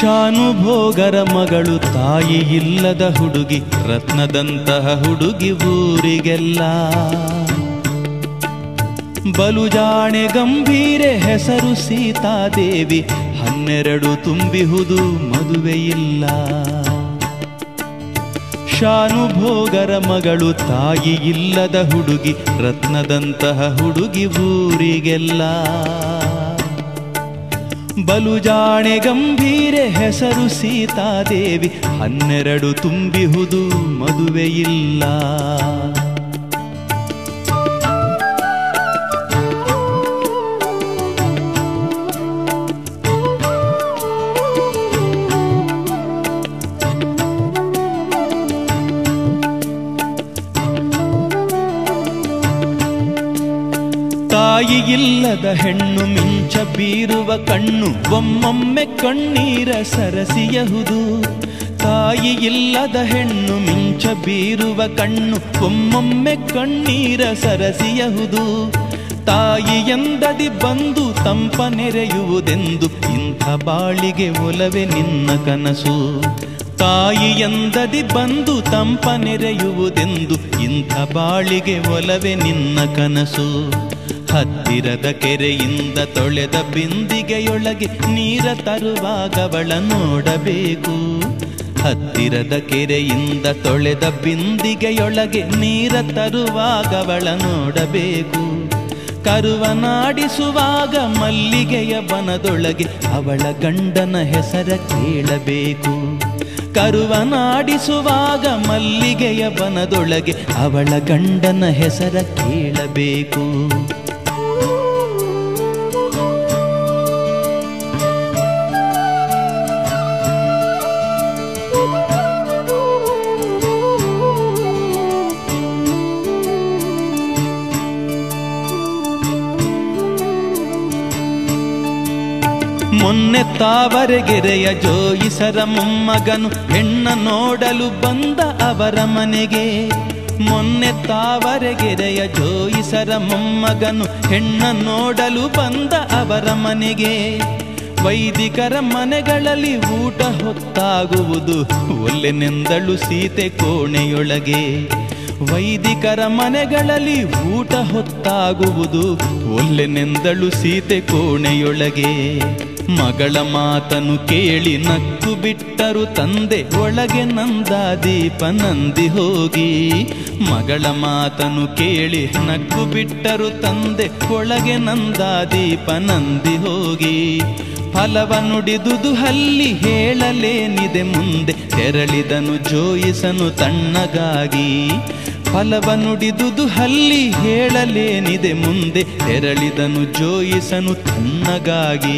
ಶಾನುಭೋಗರ ಮಗಳು ತಾಯಿ ಇಲ್ಲದ ಹುಡುಗಿ ರತ್ನದಂತಹ ಹುಡುಗಿ ಊರಿಗೆಲ್ಲ ಬಲುಜಾಣೆ ಗಂಭೀರೆ ಹೆಸರು ಸೀತಾದೇವಿ ಹನ್ನೆರಡು ತುಂಬಿಹುದು ಮದುವೆಯಿಲ್ಲ ಶಾನುಭೋಗರ ಮಗಳು ತಾಯಿ ಇಲ್ಲದ ಹುಡುಗಿ ರತ್ನದಂತಹ ಹುಡುಗಿ ಊರಿಗೆಲ್ಲ ಬಲುಜಾಣೆ ಗಂಭೀರೆ ಹೆಸರು ಸೀತಾದೇವಿ ಹನ್ನೆರಡು ತುಂಬಿಹುದು ಮದುವೆಯಿಲ್ಲ ತಾಯಿ ಇಲ್ಲದ ಹೆಣ್ಣು ಮಿಂಚ ಬೀರುವ ಕಣ್ಣು ಒಮ್ಮೊಮ್ಮೆ ಕಣ್ಣೀರ ಸರಸಿಯಹುದು ತಾಯಿ ಇಲ್ಲದ ಹೆಣ್ಣು ಮಿಂಚ ಬೀರುವ ಕಣ್ಣು ಒಮ್ಮೊಮ್ಮೆ ಕಣ್ಣೀರ ಸರಸಿಯಹುದು ತಾಯಿ ಎಂದದಿ ಬಂದು ತಂಪ ನೆರೆಯುವುದೆಂದು ಇಂಥ ಬಾಳಿಗೆ ಒಲವೆ ನಿನ್ನ ಕನಸು ತಾಯಿ ಎಂದದಿ ಬಂದು ತಂಪ ನೆರೆಯುವುದೆಂದು ಇಂಥ ಬಾಳಿಗೆ ಒಲವೆ ನಿನ್ನ ಕನಸು ಹತ್ತಿರದ ಕೆರೆಯಿಂದ ತೊಳೆದ ಬಿಂದಿಗೆಯೊಳಗೆ ನೀರ ತರುವಾಗವಳ ನೋಡಬೇಕು ಹತ್ತಿರದ ಕೆರೆಯಿಂದ ತೊಳೆದ ಬಿಂದಿಗೆಯೊಳಗೆ ನೀರ ತರುವಾಗವಳ ನೋಡಬೇಕು ಕರುವನಾಡಿಸುವಾಗ ಮಲ್ಲಿಗೆಯ ಬನದೊಳಗೆ ಅವಳ ಗಂಡನ ಹೆಸರ ಕೇಳಬೇಕು ಕರುವನಾಡಿಸುವಾಗ ಮಲ್ಲಿಗೆಯ ಬನದೊಳಗೆ ಅವಳ ಗಂಡನ ಹೆಸರ ಕೇಳಬೇಕು ಮೊನ್ನೆ ತಾವರೆಗೆರೆಯ ಜೋಯಿಸರ ಮೊಮ್ಮಗನು ಹೆಣ್ಣ ನೋಡಲು ಬಂದ ಅವರ ಮನೆಗೆ ಮೊನ್ನೆ ತಾವರೆಗೆರೆಯ ಜೋಯಿಸರ ಮೊಮ್ಮಗನು ಹೆಣ್ಣ ನೋಡಲು ಬಂದ ಅವರ ಮನೆಗೆ ವೈದಿಕರ ಮನೆಗಳಲ್ಲಿ ಊಟ ಹೊತ್ತಾಗುವುದು ಒಲ್ಲೆನೆಂದಳು ಸೀತೆ ಕೋಣೆಯೊಳಗೆ ವೈದಿಕರ ಮನೆಗಳಲ್ಲಿ ಊಟ ಹೊತ್ತಾಗುವುದು ಒಲ್ಲೆನೆಂದಳು ಸೀತೆ ಕೋಣೆಯೊಳಗೆ ಮಗಳ ಮಾತನು ಕೇಳಿ ನಕ್ಕು ಬಿಟ್ಟರು ತಂದೆ ಒಳಗೆ ನಂದ ದೀಪ ನಂದಿ ಹೋಗಿ ಮಗಳ ಮಾತನು ಕೇಳಿ ನಕ್ಕು ಬಿಟ್ಟರು ತಂದೆ ಒಳಗೆ ನಂದ ದೀಪ ನಂದಿ ಹೋಗಿ ಫಲವ ನುಡಿದುದು ಹಲ್ಲಿ ಹೇಳಲೇನಿದೆ ಮುಂದೆ ತೆರಳಿದನು ಜೋಯಿಸನು ತಣ್ಣಗಾಗಿ ಫಲವ ನುಡಿದುದು ಹಲ್ಲಿ ಹೇಳಲೇನಿದೆ ಮುಂದೆ ತೆರಳಿದನು ಜೋಯಿಸನು ತಣ್ಣಗಾಗಿ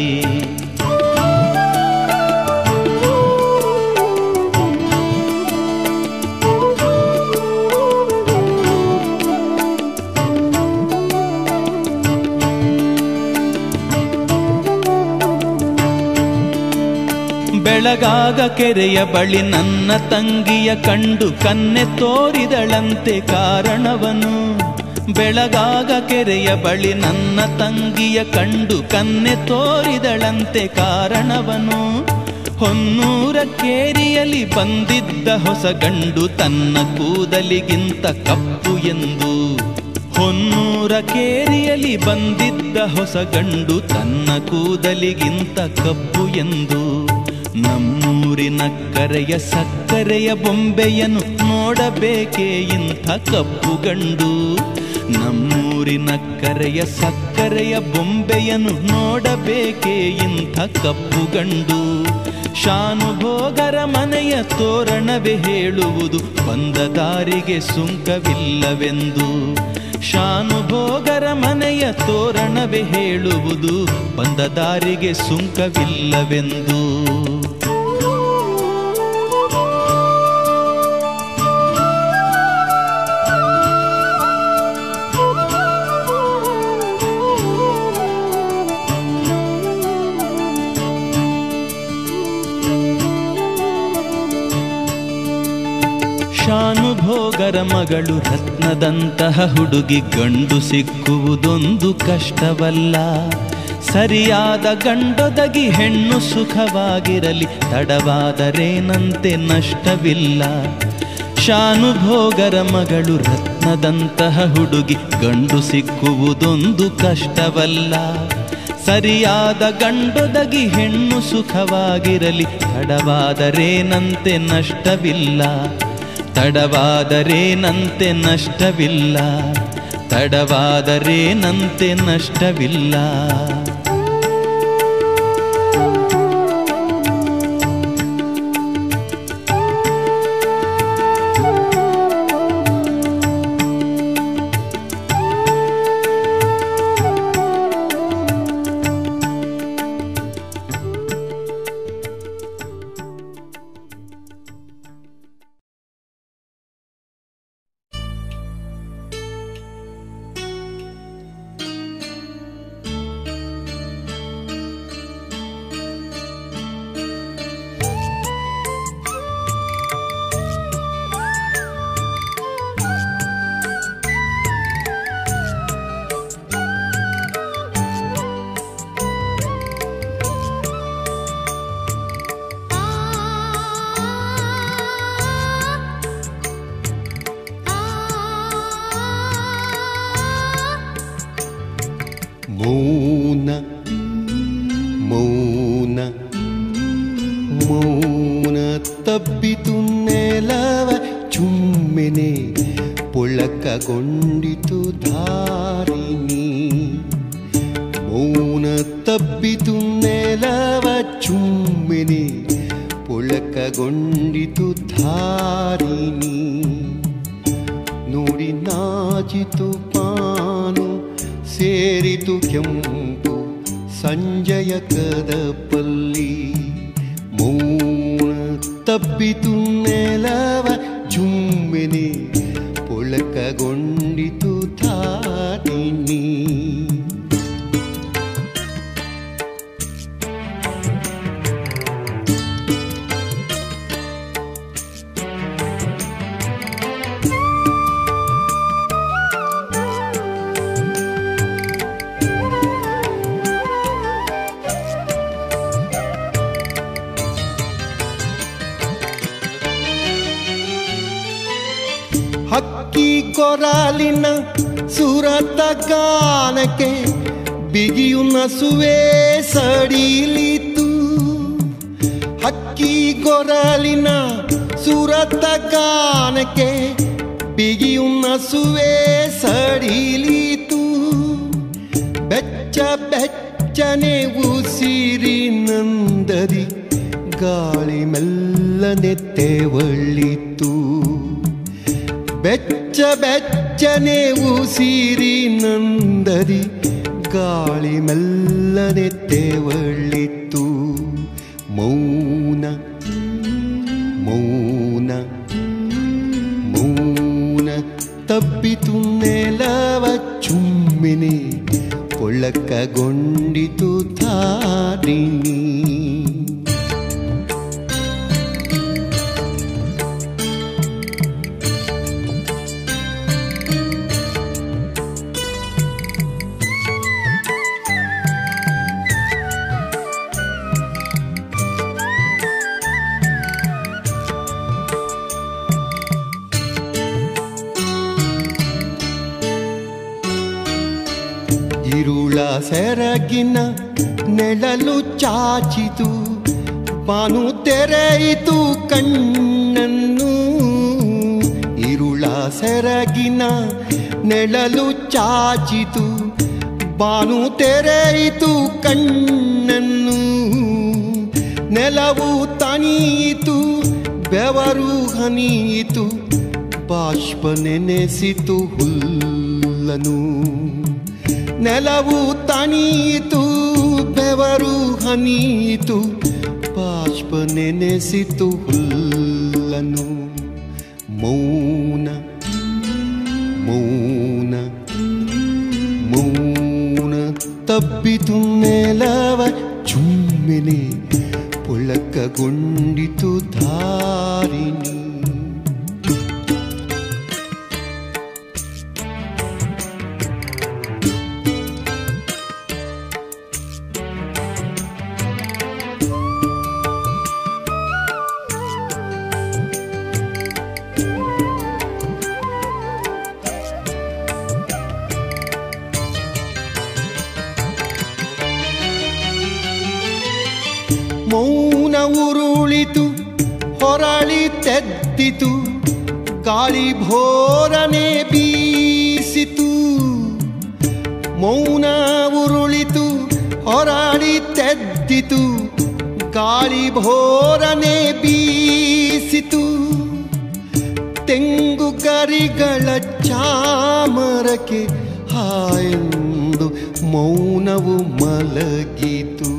ಬೆಳಗಾಗ ಕೆರೆಯ ಬಳಿ ನನ್ನ ತಂಗಿಯ ಕಂಡು ಕನ್ನೆ ತೋರಿದಳಂತೆ ಕಾರಣವನು ಬೆಳಗಾಗ ಕೆರೆಯ ಬಳಿ ನನ್ನ ತಂಗಿಯ ಕಂಡು ಕನ್ನೆ ತೋರಿದಳಂತೆ ಕಾರಣವನು ಹೊನ್ನೂರ ಕೇರಿಯಲ್ಲಿ ಬಂದಿದ್ದ ಹೊಸ ಗಂಡು ತನ್ನ ಕೂದಲಿಗಿಂತ ಕಪ್ಪು ಎಂದು ಹೊನ್ನೂರ ಕೇರಿಯಲ್ಲಿ ಬಂದಿದ್ದ ಹೊಸ ಗಂಡು ತನ್ನ ಕೂದಲಿಗಿಂತ ಕಪ್ಪು ಎಂದು ನಮ್ಮೂರಿನ ಕರೆಯ ಸಕ್ಕರೆಯ ಬೊಂಬೆಯನ್ನು ನೋಡಬೇಕೇ ಇಂಥ ಕಪ್ಪು ಗಂಡು ನಮ್ಮೂರಿನ ಕರೆಯ ಸಕ್ಕರೆಯ ಬೊಂಬೆಯನ್ನು ನೋಡಬೇಕೇ ಇಂಥ ಕಪ್ಪು ಗಂಡು ಶಾನುಭೋಗರ ಮನೆಯ ತೋರಣವೇ ಹೇಳುವುದು ಬಂದ ದಾರಿಗೆ ಸುಂಕವಿಲ್ಲವೆಂದು ಶಾನುಭೋಗರ ಮನೆಯ ತೋರಣವೇ ಹೇಳುವುದು ಬಂದ ದಾರಿಗೆ ಸುಂಕವಿಲ್ಲವೆಂದು ಶಾನುಭೋಗರ ಮಗಳು ರತ್ನದಂತಹ ಹುಡುಗಿ ಗಂಡು ಸಿಕ್ಕುವುದೊಂದು ಕಷ್ಟವಲ್ಲ ಸರಿಯಾದ ಗಂಡೊದಗಿ ಹೆಣ್ಣು ಸುಖವಾಗಿರಲಿ ತಡವಾದರೇನಂತೆ ನಷ್ಟವಿಲ್ಲ ಶಾನುಭೋಗರ ಮಗಳು ರತ್ನದಂತಹ ಹುಡುಗಿ ಗಂಡು ಸಿಕ್ಕುವುದೊಂದು ಕಷ್ಟವಲ್ಲ ಸರಿಯಾದ ಗಂಡೊದಗಿ ಹೆಣ್ಣು ಸುಖವಾಗಿರಲಿ ತಡವಾದರೇನಂತೆ ನಷ್ಟವಿಲ್ಲ ತಡವಾದರೇನಂತೆ ನಷ್ಟವಿಲ್ಲ ತಡವಾದರೇನಂತೆ ನಷ್ಟವಿಲ್ಲ ಮೌನ ಮೌನ ಮೌನ ತಬ್ಬಿತು ನೆಲವ ಚುಮ್ಮೆನೆ ಪೊಳಕಗೊಂಡಿತು ಧಾರಿಣಿ ಮೌನ ತಬ್ಬಿತು ನೆಲವ ಚುಮ್ಮೆನೆ ಪೊಳಕಗೊಂಡಿತು ಧಾರಿಣಿ ನೋಡಿ ನಾಚಿತು ಪಾನು ಸೇರಿತು ಕೆಂಪು ಸಂಜಯ ಕದಪಲ್ಲಿ ಮೌನ ತಬ್ಬಿತು ನೆಲವ ಜುಮ್ಮೆನೆ ಪೊಳಕಗೊಂಡಿತು ಧಾರಿಣಿ ಹಕ್ಕಿ ಕೊರಾಲಿನ ಸುರತ ಗಾನಕ್ಕೆ ಬಿಗಿಯು ನಸುವೆ ಸಡಿಲಿತು ಹಕ್ಕಿ ಗೊರಲಿನ ಸುರತ ಗಾನಕ್ಕೆ ಬಿಗಿಯು ನಸುವೆ ಸಡಿಲಿತು ಬೆಚ್ಚ ಬೆಚ್ಚನೆ ಉಸಿರಿ ನಂದದಿ ಗಾಳಿ ಮೆಲ್ಲನೆ ತೆವಳಿತು ಬೆಚ್ಚ ಬೆಚ್ಚನೆ ಉಸಿರಿ ನಂದದಿ ಗಾಳಿ ಮೆಲ್ಲನೆ ತೆವಳಿತು ಮೌನ ಮೌನ ಮೌನ ತಬ್ಬಿತು ನೆಲವ ಚುಮ್ಮಿನಿ ಪೊಳಕಗೊಂಡಿತು ಧಾರಿಣಿ ಇರುಳ ಸೆರಗಿನ ನೆಳಲು ಚಾಚಿತು ಬಾನು ತೆರೆಯಿತು ಕಣ್ಣನ್ನು ಇರುಳ ಸೆರಗಿನ ನೆಳಲು ಚಾಚಿತು ಬಾನು ತೆರೆಯಿತು ಕಣ್ಣನ್ನು ನೆಲವು ತಣಿಯಿತು ಬೆವರು ಹನಿಯಿತು ಬಾಷ್ಪ ನೆನೆಸಿತು ಹುಲ್ಲನು ನೆಲವು ತಣಿಯಿತು ಬೆವರು ಹನಿಯಿತು ಬಾಷ್ಪ ನೆನೆಸಿತು ಹುಲ್ಲನು ಮೌನ ಮೌನ ಮೌನ ತಬ್ಬಿತು ನೆಲವ ಚುಮ್ಮೆನೆ ಪೊಳಕಗೊಂಡಿತು ಧಾರಿಣಿ ಮೌನ ಉರುಳಿತು ಹೊರಳಿ ತೆದ್ದಿತು ಗಾಳಿ ಭೋರನೆ ಬೀಸಿತು ಮೌನ ಉರುಳಿತು ಹೊರಳಿ ತೆದ್ದಿತು ಗಾಳಿ ಭೋರನೆ ಬೀಸಿತು ತೆಂಗು ಗರಿಗಳ ಚಾಮರಕ್ಕೆ ಹಾಯೆಂದು ಮೌನವು ಮಲಗಿತು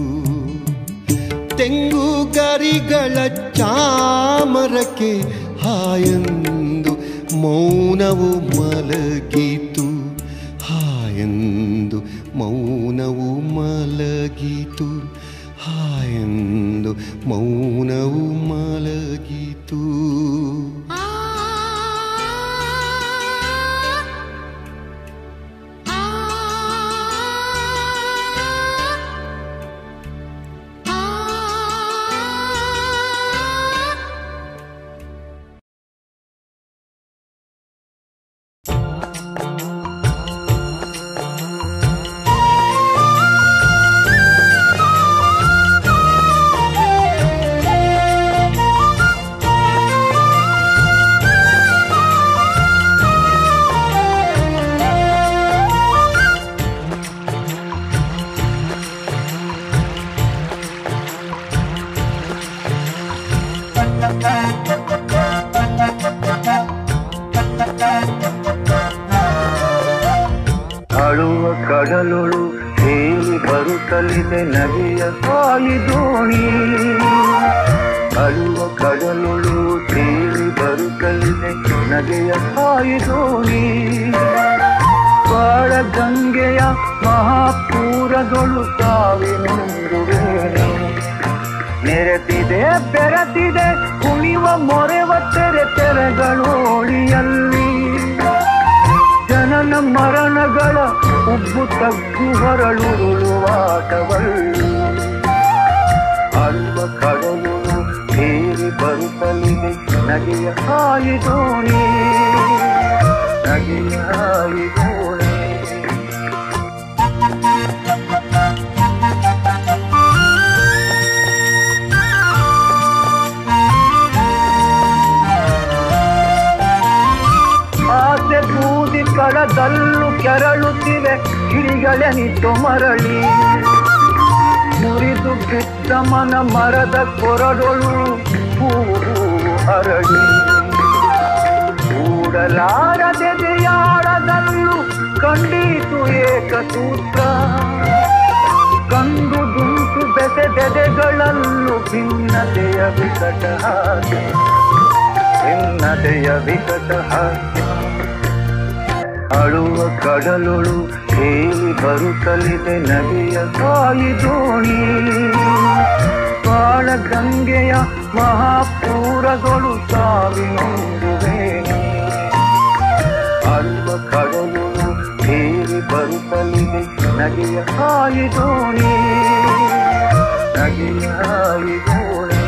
ತೆಂಗು ಗರಿಗಳ ಚಾಮರಕ್ಕೆ ಹಾಯೆಂದು ಮೌನವು ಮಲಗಿತು ಹಾಯೆಂದು ಮೌನವು ಮಲಗಿತು ಹಾಯೆಂದು ಮೌನವು ಮಲಗಿತು ಅಳುವ ಕಡಲೊಳು ಹೇಳಿ ಬರುತ್ತಲಿದೆ ನದಿಯ ಸಾಯಿ ದೋಣಿ ಅಳುವ ಕಡಲೊಳು ತೇಲಿ ಬರುತ್ತಲಿದೆ ನದಿಯ ಸಾಯಿ ದೋಣಿ ಬಾಳ ಗಂಗೆಯ ಮಹಾಪೂರದೊಳು ಸಾವಿನುರುವೇಣಿ ನೆರೆತಿದೆ ಬೆರೆತಿದೆ ಕುಣಿವ ಮೊರೆವ ತೆರೆ ತೆರೆಗಳೋಳಿಯಲ್ಲಿ ಜನನ ಮರಣಗಳ ಉಬ್ಬು ತಗ್ಗು ಹೊರಳುರುಳುವಾಟವಳ್ಳಿ ಅಲ್ವ ಕಡಲು ಹೇರಿ ಬರುತ್ತಲಿದೆ ನಗೆಯ ಹಾಯಿ ದೋಣಿ ನಗೆಯ ಹಾಯಿ ದೋಣಿ ಆಸೆ ಬೂದಿ ಕಡದಲ್ಲು ಕೆರಳುತ್ತಿವೆ ಗಿರಿಗಳೆನಿತು ಮರಳಿ ಮುರಿದು ಬಿದ್ದ ಮನ ಮರದ ಕೊರಡೊಳು ಹೂವು ಹರಳಿ ಕೂಡಲಾರದೆದೆಯಾಳದಲ್ಲು ಕಂಡೀತು ಏಕಸೂತ್ರ ಕಂಡು ದುಂಟು ಬೆಸೆದೆದೆಗಳಲ್ಲೂ ಭಿನ್ನತೆಯ ವಿಕಟ ಹಾಗೆ ಭಿನ್ನತೆಯ ವಿಕಟ ಹಾಗೆ ಅಳುವ ಕಡಲೊಳು ಹೇಳಿ ಬರುತ್ತಲಿದೆ ನದಿಯ ಸಾಯಿ ದೋಣಿ ಬಾಳ ಗಂಗೆಯ ಮಹಾಪೂರಗಳು ಸಾವಿನೊಂದುವೇಣಿ ಅಳುವ ಕಡಲೊಳು ಹೇಳಿ ಬರುತ್ತಲಿದೆ ನದಿಯ ಸಾಯಿ ದೋಣಿ ನದಿಯ ಸಾಯಿ ದೋಣಿ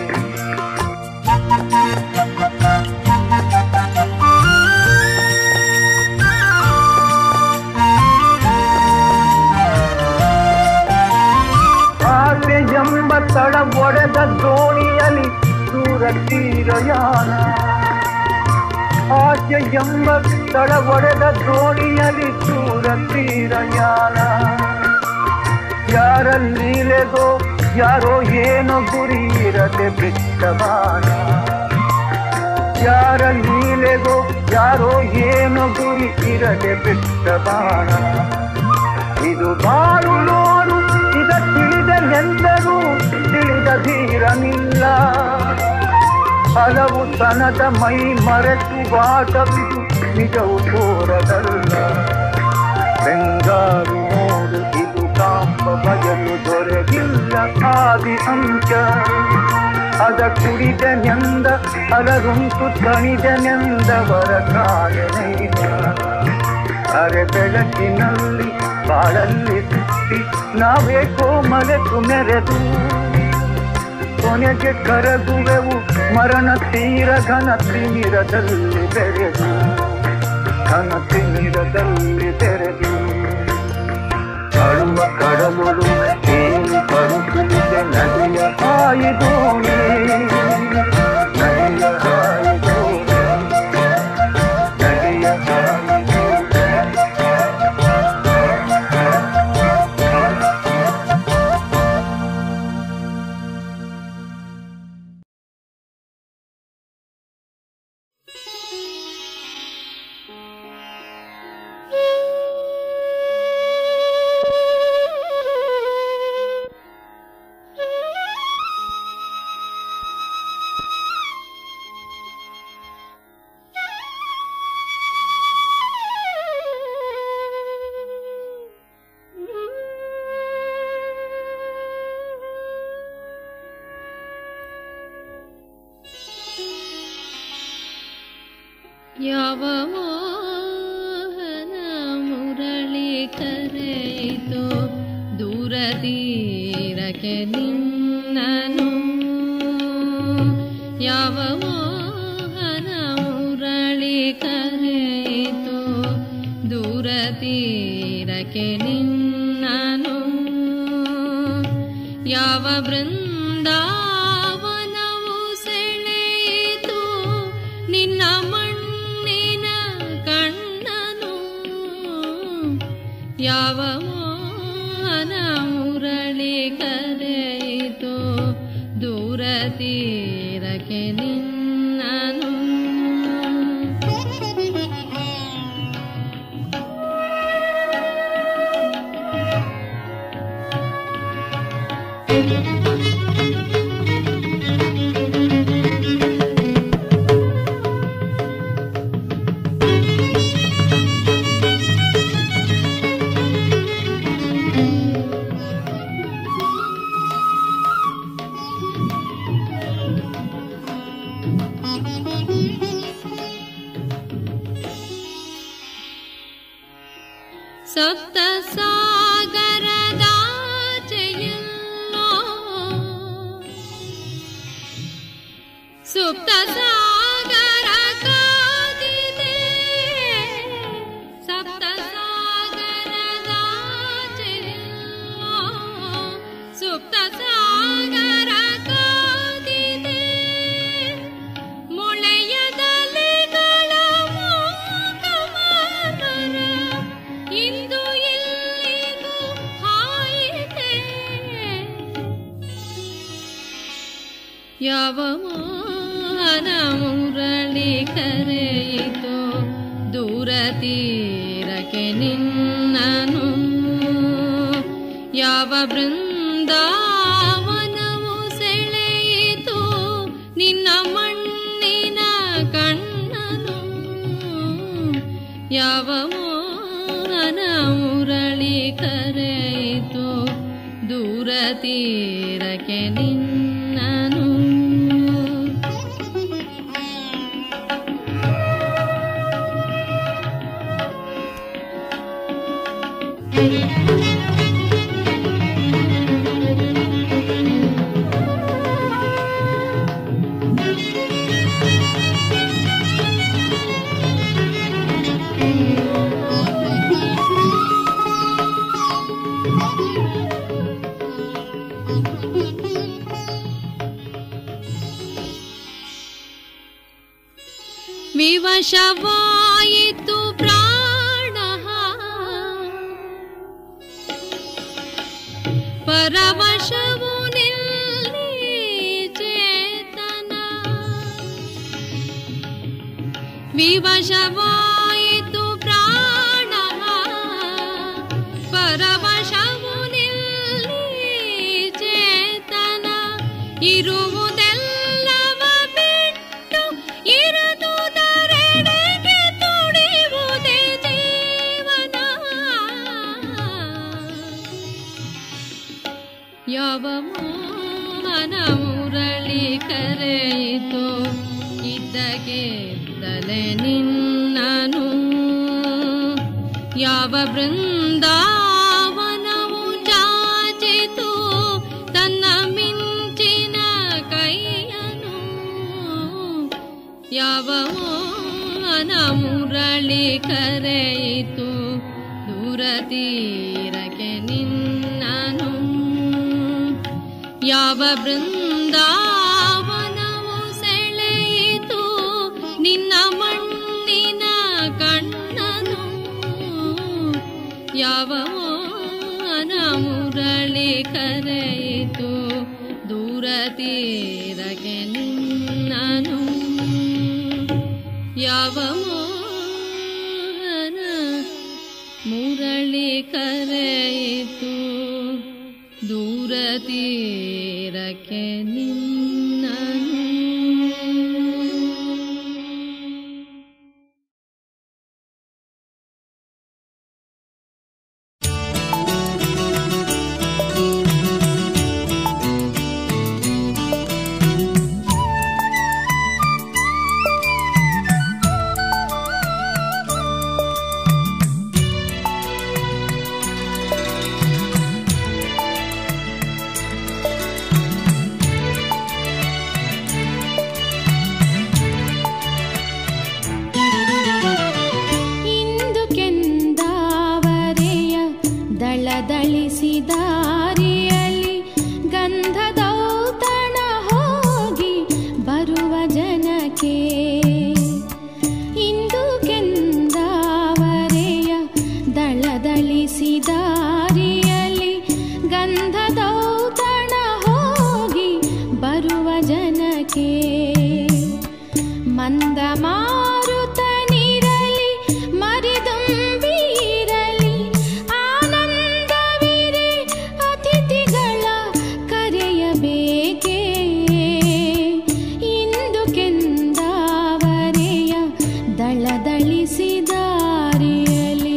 ಆಸೆ ಎಂಬ ತಡ ಒಡೆದ ದೋಣಿಯಲ್ಲಿ ದೂರ ತೀರಯಾನ ಆಸೆ ಎಂಬ ತಡ ಒಡೆದ ದೋಣಿಯಲ್ಲಿ ದೂರ ತೀರಯಾನ ಯಾರ ಲೀಲೆಗೋ ಯಾರೋ ಏನೋ ಗುರಿ ಇರದೆ ಬಿಟ್ಟವಾನ ಯಾರ ಲೀಲೆಗೋ ಯಾರೋ ಏನೋ ಗುರಿ ಇರದೆ ಬಿಟ್ಟವಾನ ಇದು ಬಾಳು ನೋಡು ಇದ ತಿಳಿದನೆಂದರೂ ತಿಳಿದ ಧೀರನಿಲ್ಲ ಹಲವು ತನದ ಮೈ ಮರೆತು ಬಾಟವಿದು ನಿಜವು ತೋರದಲ್ಲ ಬೆಂಗಾರು ನೋಡು ಇದು ಕಾಂಬ ಬಯಲು ದೊರೆಗಿಲ್ಲ ಆದಿ ಅಂಶ ಅದ ಕುಡಿದನೆಂದ ಅಲರುಂಟು ತಣಿದನೆಂದವರ ಕಾಯನೈನ ಅರೆ ಬೆಳಕಿನಲ್ಲಿ ಬಾಳಲ್ಲಿ ಸುತ್ತಿ ನಾವೇಕೋ ಮರೆತು ಮೆರೆದು ಕೊನೆಗೆ ಕರಗುವೆವು ಮರಣ ತೀರ ಘನ ತಿಮಿರದಲ್ಲಿ ಬೆರೆದು ಘನ ತಿಮಿರದಲ್ಲಿ ಬೆರೆದು ಅಳುವ ಕಡಲುಳು ಹೇಳಿ ಬರುತ್ತಿದೆ ನದಿಯ ಹಾಯಿದೋಣಿ ನದಿಯ ಹಾಯಿದೋಣಿ ನದಿಯ ಹಾಯಿದೋಣಿ ಯಾವ ಮೋಹನ ಮುರಳಿ ಕರೆಯಿತೋ ದೂರ ತೀರಕ್ಕೆ ನಿನ್ನನು ಯಾವ ಮೋಹನ ಮುರಳಿ ಕರೆಯಿತೋ ದೂರ ತೀರಕ್ಕೆ ನಿನ್ನನು ಯಾವ ಬೃಂದಾವನವು ಸೆಳೆಯಿತು ನಿನ್ನ ಮಣ್ಣಿನ ಕಣ್ಣನು ಯಾವ ಮೋಹನ ಮುರಳಿ ಕರೆಯಿತು ದೂರ ತೀರಕ್ಕೆ ನಿನ್ನನು ಸಪ್ತ ಸಾಗರದಾಚೆಯಲ್ಲೋ ಸುಪ್ತ ಸಾಗರ ಕಾದಿದೆ ಸಪ್ತ ಸಾಗರದಾಚೆಯಲ್ಲೋ ಸುಪ್ತ ಸಾಗರ ಕಾದಿದೆ ಮೊಳೆಯದಲೆಗಳ ಮೂಕಮಾನರ ಇಂದು ಇಲ್ಲಿಗೂ ಹಾಯಿದೆ ಯಾವ ಮೋಹನ ಮುರಳಿ ಕರೆಯಿತೋ ದೂರ ತೀರಕ್ಕೆ ನಿನ್ನನು ಯಾವ ಬೃಂದಾವನವು ಸೆಳೆಯಿತು ನಿನ್ನ ಮಣ್ಣಿನ ಕಣ್ಣನು ಯಾವ ಮೋಹನ ಮುರಳಿ ಕರೆಯಿತು ದೂರ ತೀರಕ್ಕೆ ನಿನ್ನನು ವಿವಶವಾಯಿತು ಪ್ರಾಣ ಪರವಶವು ನಿಲ್ಲಿ ಚೇತನ ವಿವಶವಾಯಿತು ಪ್ರಾಣ ಪರವಶವು ನಿಲ್ಲಿ ಚೇತನ ಇರುವುದೆಲ್ಲವ ಬಿಟ್ಟು ಇರದುದರೆಡೆಗೆ ತುಡಿಯುವುದೇ ಜೀವನ ಯಾವ ಮೋಹನ ಮುರಳಿ ಕರೆಯಿತೋ ಇದ್ದಗೆದ್ದಲೆ ನಿನ್ನನು ಯಾವ ಬೃಂದಾವನವು ಚಾಚಿತು ತನ್ನ ಮಿಂಚಿನ ಕೈಯನು ಯಾವ ಮೋಹನ ಮುರಳಿ ಕರೆಯಿತು ದೂರ ತೀರಕ್ಕೆ ನಿನ್ನನು ಯಾವ ಬೃಂದಾವನವು ಸೆಳೆಯಿತು ನಿನ್ನ ಮಣ್ಣಿನ ಕಣ್ಣನು ಯಾವ ಮೋಹನ ಮುರಳಿ ಕರೆಯಿತು ದೂರ ತೀರಗೆ ನಿನ್ನನು ಯಾವ ಮೋಹನ ಮುರಳಿ ಕರೆಯಿತು ದೂರ ತೀರಕ್ಕೆ ನಿನ್ನನು ಇಂದು ಕೆಂದಾವರೆಯ ದಳದಳಿಸಿದಾರಿಯಲ್ಲಿ ಗಂಧದೌತಣ ಹೋಗಿ ಬರುವ ಜನಕ್ಕೆ ಇಂದು ಕೆಂದಾವರೆಯ ದಳದಳಿಸಿದಾರಿಯಲ್ಲಿ ಗಂಧದೌತಣ ಹೋಗಿ ಬರುವ ಜನಕ್ಕೆ ಮಂದ ಮಾರುತನಿರಲಿ ಮರಿದುಂಬಿರಲಿ ಆನಂದವಿರೆ ಅತಿಥಿಗಳ ಕರೆಯಬೇಕೇ ಇಂದು ಕೆಂದಾವರೆಯ ದಳದಳಿಸಿದಾರಿಯಲಿ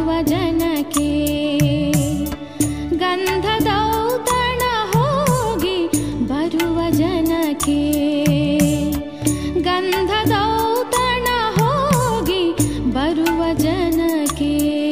ಬರುವ ಜನಕ್ಕೆ ಗಂಧದೌತಣ ಹೋಗಿ ಬರುವ ಜನಕ್ಕೆ ಗಂಧದೌತಣ ಹೋಗಿ ಬರುವ ಜನಕ್ಕೆ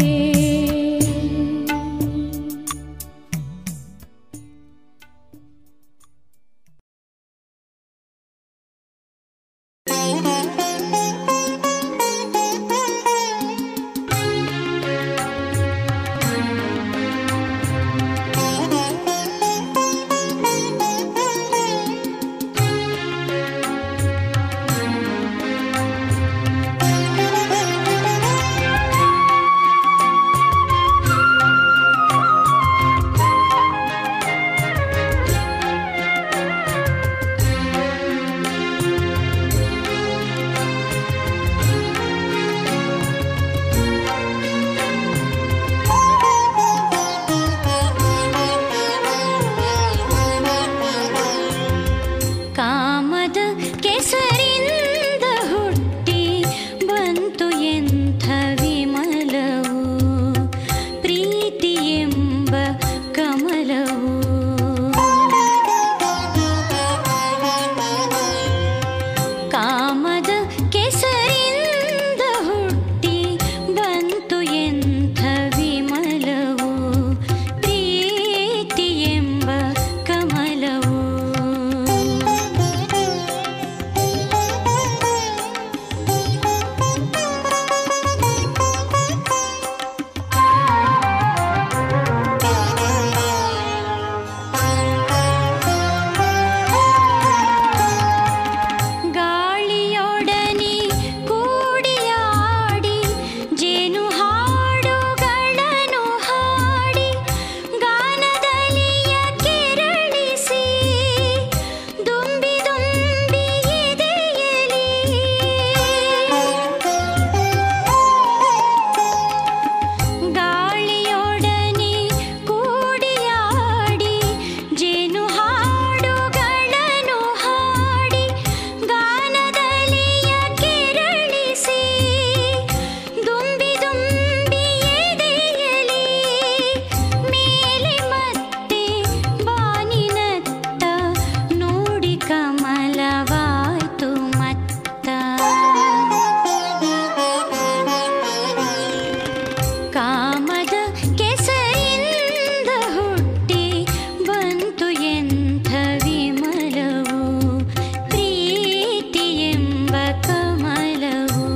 ಕಾಮದ ಕೆಸರಿಂದ ಹುಟ್ಟಿ ಬಂತು ಎಂಥ ವಿಮಲವು ಪ್ರೀತಿ ಎಂಬ ಕಮಲವು ಕಾಮದ ಕೆಸರಿಂದ ಹುಟ್ಟಿ ಬಂತು ಎಂಥ ವಿಮಲವು ಪ್ರೀತಿ ಎಂಬ ಕಮಲವು ಗಾಳಿಯೊಡನೆ ಕೂಡಿಯಾಡಿ ಜೇನು ಹಾಡುಗಳನ್ನು ಹಾಡಿ ಗಾನದಲಿಯ ಕೆರಳಿಸಿ ದುಂಬಿ ದುಂಬಿ ಎದೆಯಲಿ ಗಾಳಿಯೊಡನೆ ಕೂಡಿಯಾಡಿ ಜೇನು ಹಾಡುಗಳನ್ನು ಹಾಡಿ ಗಾನದಲಿಯ ಕೆರಳಿಸಿ ದುಂಬಿ ದುಂಬಿ ಎದೆಯಲಿ ಮೇಲೆ ಮತ್ತೆ ಬಾನಿನತ್ತ ನೋಡಿ ಕಮಲವಾಯ್ತು ಮತ್ತ ಕಾಮದ ಕೆಸರಿಂದ ಹುಟ್ಟಿ ಬಂತು ಎಂಥ ವಿಮಲವು ಪ್ರೀತಿ ಎಂಬ ಕಮಲವು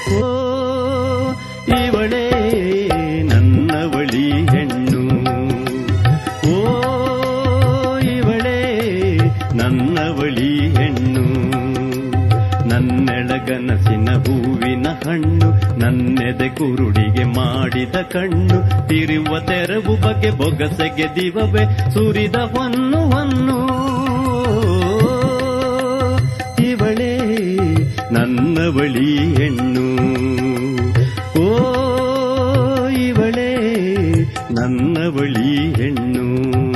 ಓ ಇವಳೇ ನನ್ನವಳಿ ಹೆಣ್ಣು ಓ ಇವಳೇ ನನ್ನವಳಿ ಹೆಣ್ಣು ನನ್ನೆಳಗನಸಿನ ಹೂವಿನ ಹಣ್ಣು ನನ್ನೆದೆ ಕುರುಡಿಗೆ ಮಾಡಿದ ಕಣ್ಣು ತಿರುವ ತೆರವು ಬಗೆ ಬೊಗಸೆಗೆ ದಿವವೆ ಸುರಿದ ಹೊನ್ನು ಹೊನ್ನು ಇವಳೇ ನನ್ನ ಬಳಿ ಹೆಣ್ಣು ಓ ಇವಳೇ ನನ್ನ ಬಳಿ ಹೆಣ್ಣು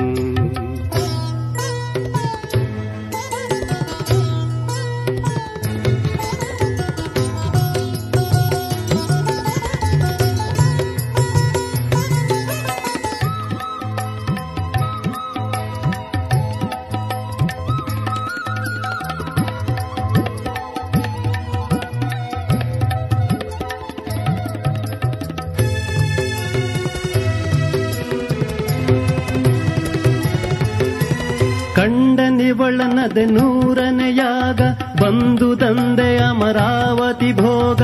ಕಂಡನಿವಳನದೆ ನೂರನೆಯಾಗ ಬಂದು ತಂದೆ ಅಮರಾವತಿ ಭೋಗ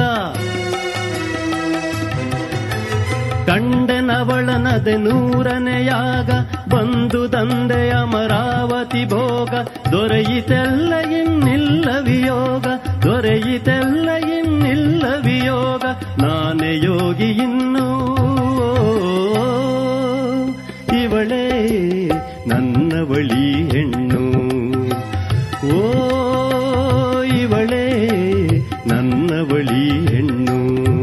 ಕಂಡನವಳನದೆ ನೂರನೆಯಾಗ ಬಂದು ತಂದೆ ಅಮರಾವತಿ ಭೋಗ ದೊರೆಯಿತೆಲ್ಲ ಇನ್ನಿಲ್ಲ ವಿಯೋಗ ದೊರೆಯಿತೆಲ್ಲ ಇನ್ನಿಲ್ಲ ವಿಯೋಗ ನಾನೇ ಯೋಗಿ ಇನ್ನೂ ಇವಳೇ ನನ್ನ ಬಳಿ ಹೆಣ್ಣು ಓ ಇವಳೇ ನನ್ನ ಬಳಿ ಹೆಣ್ಣು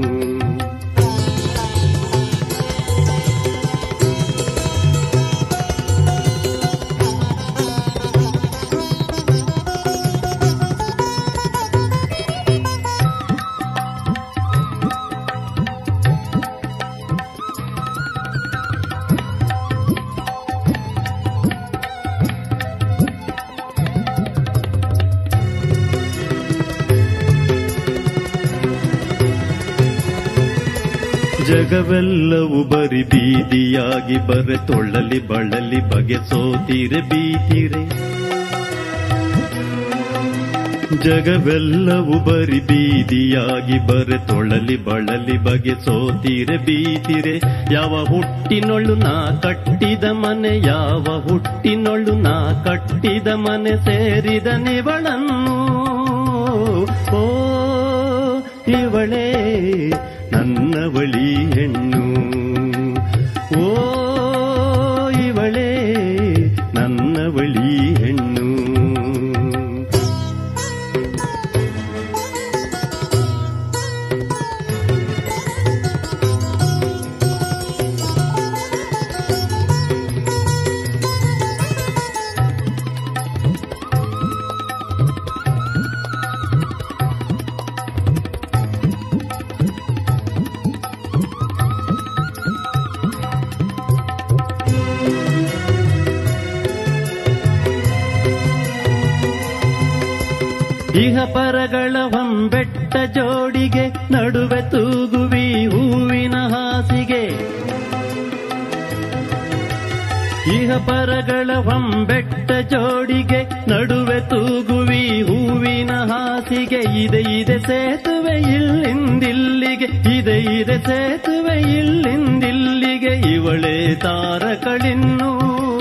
ಜಗವೆಲ್ಲವೂ ಬರಿ ಬೀದಿಯಾಗಿ ಬರೆ ತೊಳ್ಳಲಿ ಬಳಲಿ ಬಗೆ ಸೋತಿರೆ ಬೀತಿರೆ ಜಗವೆಲ್ಲವೂ ಬರಿ ಬೀದಿಯಾಗಿ ಬರೆ ತೊಳಲಿ ಬಳಲಿ ಬಗೆ ಸೋತಿರೆ ಬೀತಿರೆ ಯಾವ ಹುಟ್ಟಿನೊಳು ನಾ ಕಟ್ಟಿದ ಮನೆ ಯಾವ ಹುಟ್ಟಿನೊಳು ನಾ ಕಟ್ಟಿದ ಮನೆ ಸೇರಿದ ನಿವಳನ್ನು ಓ ಇವಳೇ ನನ್ನ ಬಳಿ ಹೆಣ್ಣು ಓ ಇವಳೇ ನನ್ನ ಬಳಿ ಹೆಣ್ಣು ಇಹ ಪರಗಳ ಹೊಂಬೆಟ್ಟ ಜೋಡಿಗೆ ನಡುವೆ ತೂಗುವಿ ಹೂವಿನ ಹಾಸಿಗೆ ಇಹ ಪರಗಳ ಹೊಂಬೆಟ್ಟ ಜೋಡಿಗೆ ನಡುವೆ ತೂಗುವಿ ಹೂವಿನ ಹಾಸಿಗೆ ಇದೆ ಇದೆ ಸೇತುವೆ ಇಲ್ಲಿಂದಿಲ್ಲಿಗೆ ಇದೆ ಇದೆ ಸೇತುವೆ ಇಲ್ಲಿಂದಿಲ್ಲಿಗೆ ಇವಳೇ ತಾರಕಳಿನ್ನೂ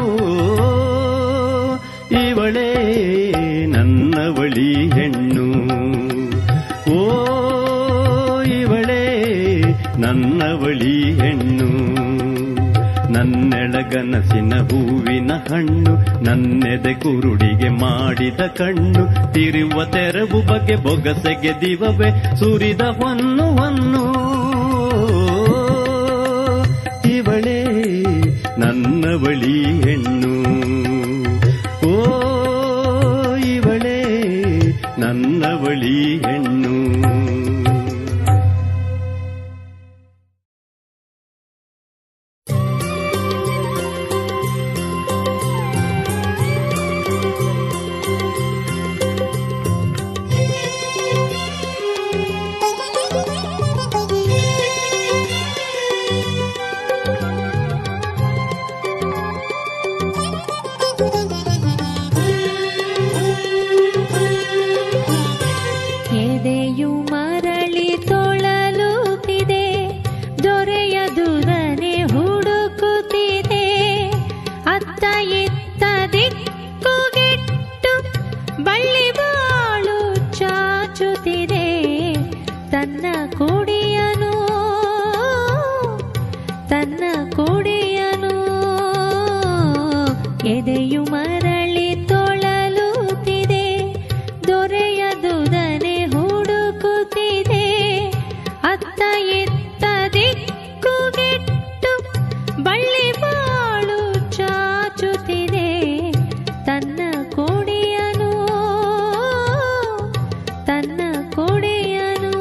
ಇವಳೇ ನನ್ನ ಬಳಿ ಹೆಣ್ಣು ಓ ಇವಳೇ ನನ್ನ ಬಳಿ ಹೆಣ್ಣು ನನ್ನೆಳಗನಸಿನ ಹೂವಿನ ಹಣ್ಣು ನನ್ನೆದೆ ಕುರುಡಿಗೆ ಮಾಡಿದ ಕಣ್ಣು ತಿರುವ ತೆರವು ಬಗೆ ಬೊಗಸೆಗೆ ದಿವವೆ ಸುರಿದ ಹೊನ್ನು ಹೊನ್ನು ಇವಳೇ ನನ್ನ ಬಳಿ ಹೆಣ್ಣು ಓ ಇವಳೇ ನನ್ನ ಬಳಿ ಹೆಣ್ಣು ಎದೆಯು ತನ್ನ ಕುಡಿಯನು ತನ್ನ ಕುಡಿಯನು ಎದೆಯು ಮರಳಿ ತೊಳಲುತ್ತಿದೆ ದೊರೆಯದುದನೆ ಹುಡುಕುತ್ತಿದೆ ಅತ್ತ ಎತ್ತ ದಿಕ್ಕುಗೆಟ್ಟು ಬಳ್ಳಿ ಬಾಳು ಚಾಚುತ್ತಿದೆ ತನ್ನ ಕೊಡಿಯನು ತನ್ನ ಕೊಡೆಯನು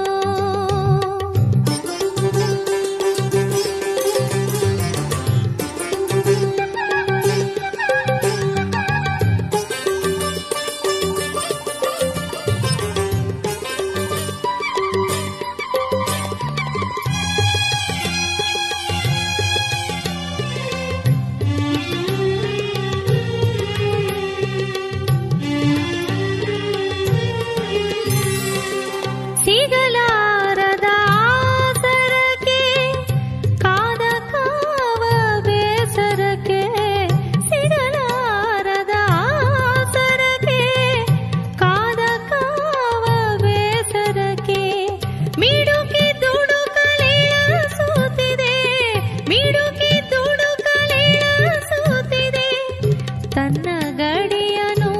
ಸಿಗಲಾರದ ಆಸರಕ್ಕೆ ಕಾದ ಕಾವ ಬೇಸರಕ್ಕೆ ಸಿಗಲಾರದ ಆಸರಕ್ಕೆ ಕಾದ ಕಾವ ಬೇಸರಕ್ಕೆ ಮಿಡುಕಿ ದುಡುಕಲೆಯ ಸೂತಿದೆ ಮಿಡುಕಿ ದುಡುಕಲೆಯ ಸೂತಿದೆ ತನ್ನ ಗಡಿಯನು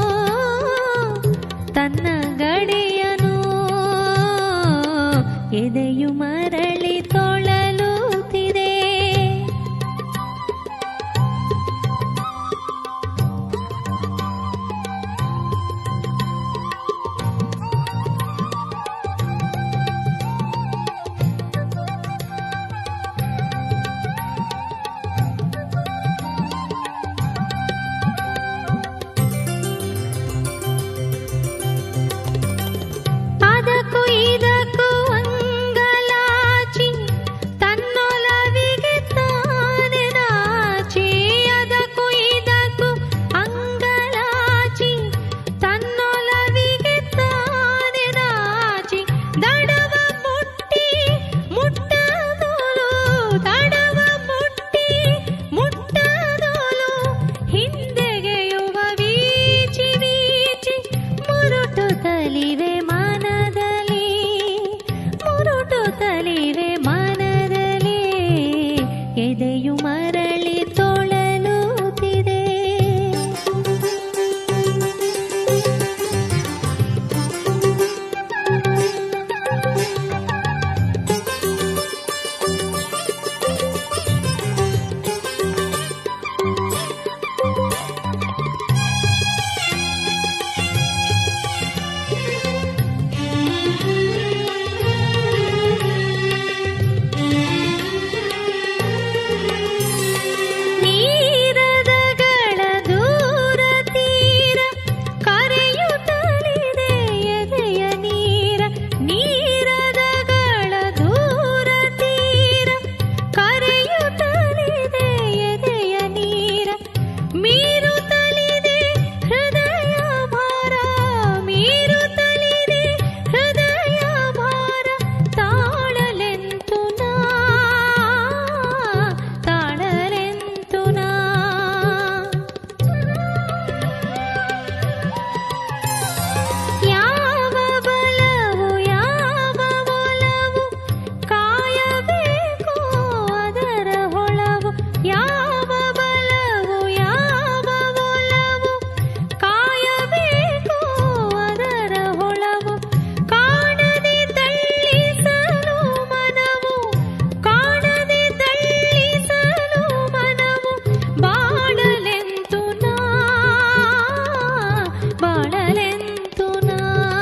ತನ್ನ ಗಡಿಯನು ಎದೆಯು ಮರಳಿ ತೊಳಲುತ್ತಿದೆ ಅದಕ್ಕೂ ಇದಕ್ಕೂ ಅಂಗಲಾಚಿ ತನ್ನೊಲವಿಗೆ ತಾನೆ ನಾಚಿ ಅದಕ್ಕೂ ಇದಕ್ಕೂ ಅಂಗಲಾಚಿ ತನ್ನೊಲವಿಗೆ ತಾನೆ ನಾಚಿ ದಡವ ಮುಟ್ಟಿ ಮುಟ್ಟದೋಲು ದಡವ ಮುಟ್ಟಿ ಮುಟ್ಟದೋಲು ಹಿಂದೆಗೆಯುವ ವೀಚಿ ವೀಚಿ ಮುರುಟು ತಲಿವೆ ಮನದಲ್ಲಿ ಮುರುಟು ತಲಿವೆ ಮನದಲ್ಲಿ ಎದೆಯು ಮರಳಿ ತೊಳಲುತ್ತಿದೆ ನೀರದಗಳ ದೂರ ತೀರ ಕರೆಯುತ್ತಲಿದೆ ಎದೆಯ ನೀರ ನೀರದಗಳ ದೂರ ತೀರ ಕರೆಯುತ್ತಲಿದೆ ಎದೆಯ ನೀರ ಮೀರುತ್ತಲಿದೆ ಹೃದಯ ಭಾರ ಮೀರುತ್ತಲಿದೆ ಹೃದಯ ಭಾರ ತಾಳಲೆಂತು ನಾ ತಾಳಲೆಂತು ನಾ ಯಾವ ಬಲವು ಯಾವ ಒಲವು ಕಾಯಬೇಕೋ ಅದರ ಹೊಳವು ಯಾವ ಬಲವು ಯಾವ ಒಲವು ಕಾಯಬೇಕೋ ಅದರ ಹೊಳವು ಕಾಣದೆ ತಳ್ಳಿಸಲು ಮನವು ಕಾಣದೆ ತಳ್ಳಿಸಲು ಮನವು ಬಾಳಲೆಂತು ನಾ ಬಾಳಲೆಂತು ನಾ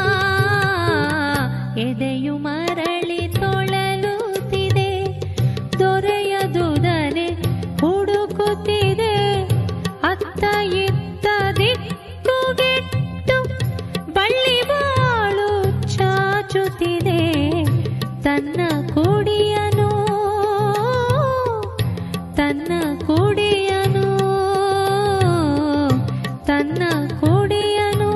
ಎದೆಯು ಮರಳಿ ತೊಳಲುತ್ತಿದೆ ದೊರೆಯದುದನೆ ಹುಡುಕುತ್ತಿದೆ ಅತ್ತ ಇತ್ತ ದಿಕ್ಕುಗೆಟ್ಟು ಬಳ್ಳಿ ಬಾಳು ಚಾಚುತ್ತಿದೆ ತನ್ನ ಕುಡಿಯನು ತನ್ನ ಕುಡಿಯನು ತನ್ನ ಕುಡಿಯನು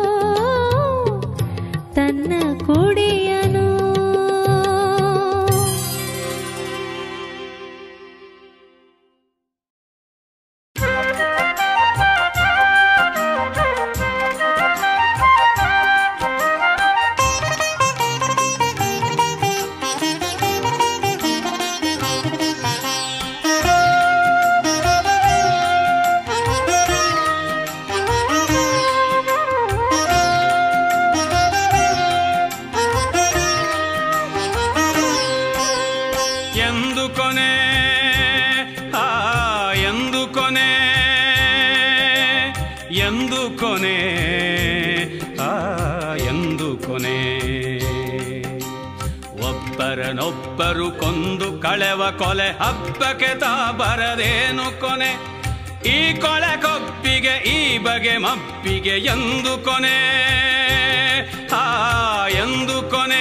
ತನ್ನ ಕುಡಿಯನು Thank you. ಕೊನೆ ಆ ಎಂದು ಕೊನೆ ಒಬ್ಬರನೊಬ್ಬರು ಕೊಂದು ಕಳೆವ ಕೊಲೆ ಹಬ್ಬಕ್ಕೆ ತಾ ಬರದೇನು ಕೊನೆ ಈ ಕೊಳೆ ಕೊಪ್ಪಿಗೆ ಈ ಬಗೆ ಮಪ್ಪಿಗೆ ಎಂದು ಕೊನೆ ಆ ಎಂದು ಕೊನೆ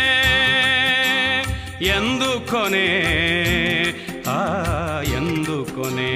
ಎಂದು ಕೊನೆ ಆ ಎಂದು ಕೊನೆ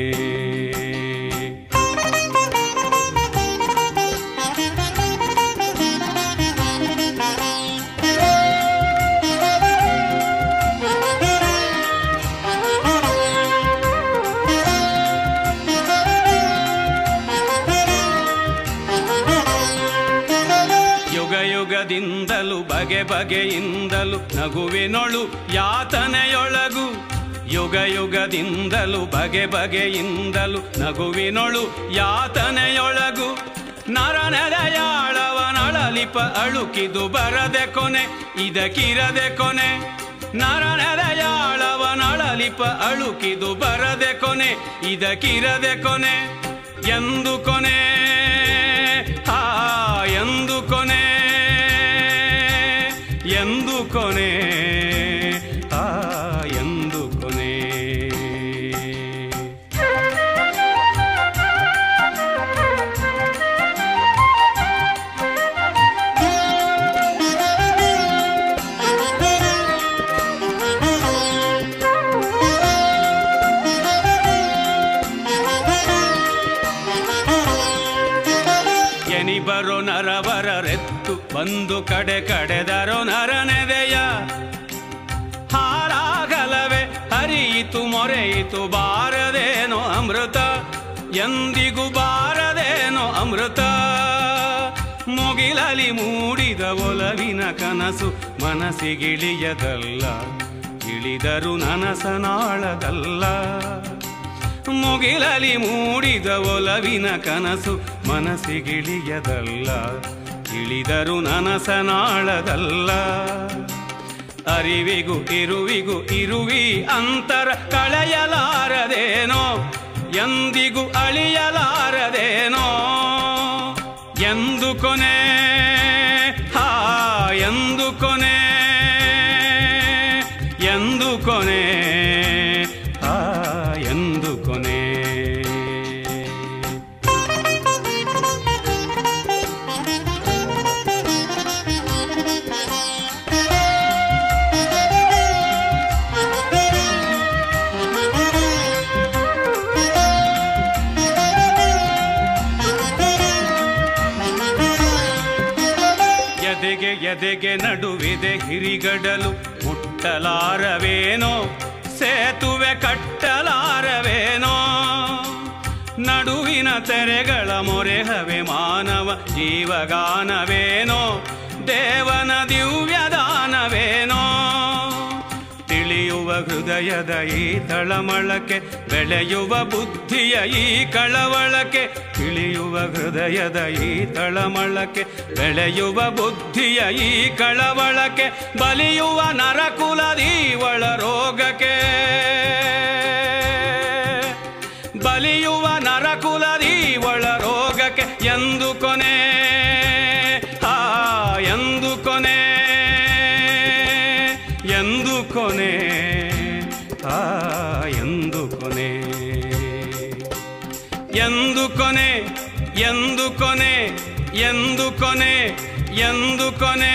ಯುಗ ಯುಗದಿಂದಲೂ ಬಗೆ ಬಗೆಯಿಂದಲೂ ನಗುವಿನೊಳು ಯಾತನೆಯೊಳಗು ಯುಗ ಯುಗದಿಂದಲೂ ಬಗೆ ಬಗೆಯಿಂದಲೂ ನಗುವಿನೊಳು ಯಾತನೆಯೊಳಗು ನರನೆರೆಯಾಳವನಳಲಿಪ ಅಳುಕಿದು ಬರದೆ ಕೊನೆ ಇದಕ್ಕಿರದೆ ಕೊನೆ ನರನೆರೆಯಾಳವನಳಲಿಪ ಅಳುಕಿದು ಬರದೆ ಕೊನೆ ಇದಕ್ಕಿರದೆ ಕೊನೆ ಎಂದು ಕೊನೆ ಆ ಎಂದು ಕೊನೆ ಎಂದು ಕೊನೆ ಆ ಎಂದು ಕೊನೆ ಎನಿಬರೋ ನರವರರೆತ್ತು ಬಂದು ಕಡೆ ಕಡೆದರೋ ನರನೆದೆಯ ಹಾರಾಗಲವೇ ಹರಿಯಿತು ಮೊರೆಯಿತು ಬಾರದೇನೋ ಅಮೃತ ಎಂದಿಗೂ ಬಾರದೇನೋ ಅಮೃತ ಮುಗಿಲಲಿ ಮೂಡಿದ ಒಲವಿನ ಕನಸು ಮನಸ್ಸಿಗಿಳಿಯದಲ್ಲ ಇಳಿದರು ನನಸನಾಳದಲ್ಲ ಮುಗಿಲಲಿ ಮೂಡಿದ ಒಲವಿನ ಕನಸು ಮನಸ್ಸಿಗಿಳಿಯದಲ್ಲ ಇಳಿದರು ನನಸನಾಳದಲ್ಲ ಅರಿವಿಗೂ ಇರುವಿಗೂ ಇರುವಿ ಅಂತರ ಕಳೆಯಲಾರದೇನೋ ಎಂದಿಗೂ ಅಳಿಯಲಾರದೇನೋ ಎಂದು ಕೊನೆ ಹಾ ಎಂದು ಕೊನೆ ಎಂದು ಕೊನೆ ಆ ಎಂದು ಕೊನೆ ಎದೆಗೆ ಎದೆಗೆ ನಡುವಿದೆ ಹಿರಿಗಡಲು ಮುಟ್ಟಲಾರವೇನೋ ಸೇತುವೆ ಕಟ್ಟಲಾರವೇನೋ ನಡುವಿನ ತೆರೆಗಳ ಮೊರೆಹವೆ ಮಾನವ ಜೀವಗಾನವೇನೋ ದೇವನ ದಿವ್ಯದಾನವೇನೋ ತಿಳಿಯುವ ಹೃದಯದ ಈ ತಳಮಳಕೆ ಬೆಳೆಯುವ ಬುದ್ಧಿಯ ಈ ಕಳವಳಕೆ ತಿಳಿಯುವ ಹೃದಯದ ಈ ತಳಮಳಕೆ ಬೆಳೆಯುವ ಬುದ್ಧಿಯ ಈ ಕಳವಳಕೆ ಬಲಿಯುವ ನರಕುಲದಿ ಒಳ ರೋಗಕ್ಕೆ ಬಲಿಯುವ ನರಕುಲದಿ ಒಳ ರೋಗಕ್ಕೆ ಎಂದು ಕೊನೆ ಆ ಎಂದು ಕೊನೆ ಎಂದು ಕೊನೆ ಆ ಎಂದು ಕೊನೆ ಎಂದು ಕೊನೆ ಎಂದು ಕೊನೆ ಎಂದು ಕೊನೆ ಎಂದು ಕೊನೆ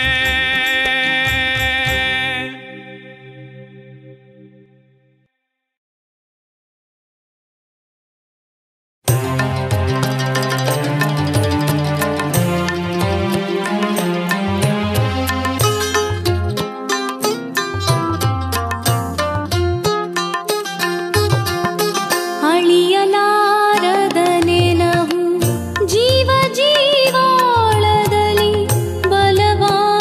ಅಳಿಯಲಾರದ ನೆನಹು ಜೀವ ಜೀವಾಳದಲ್ಲಿ ಬಲವಾ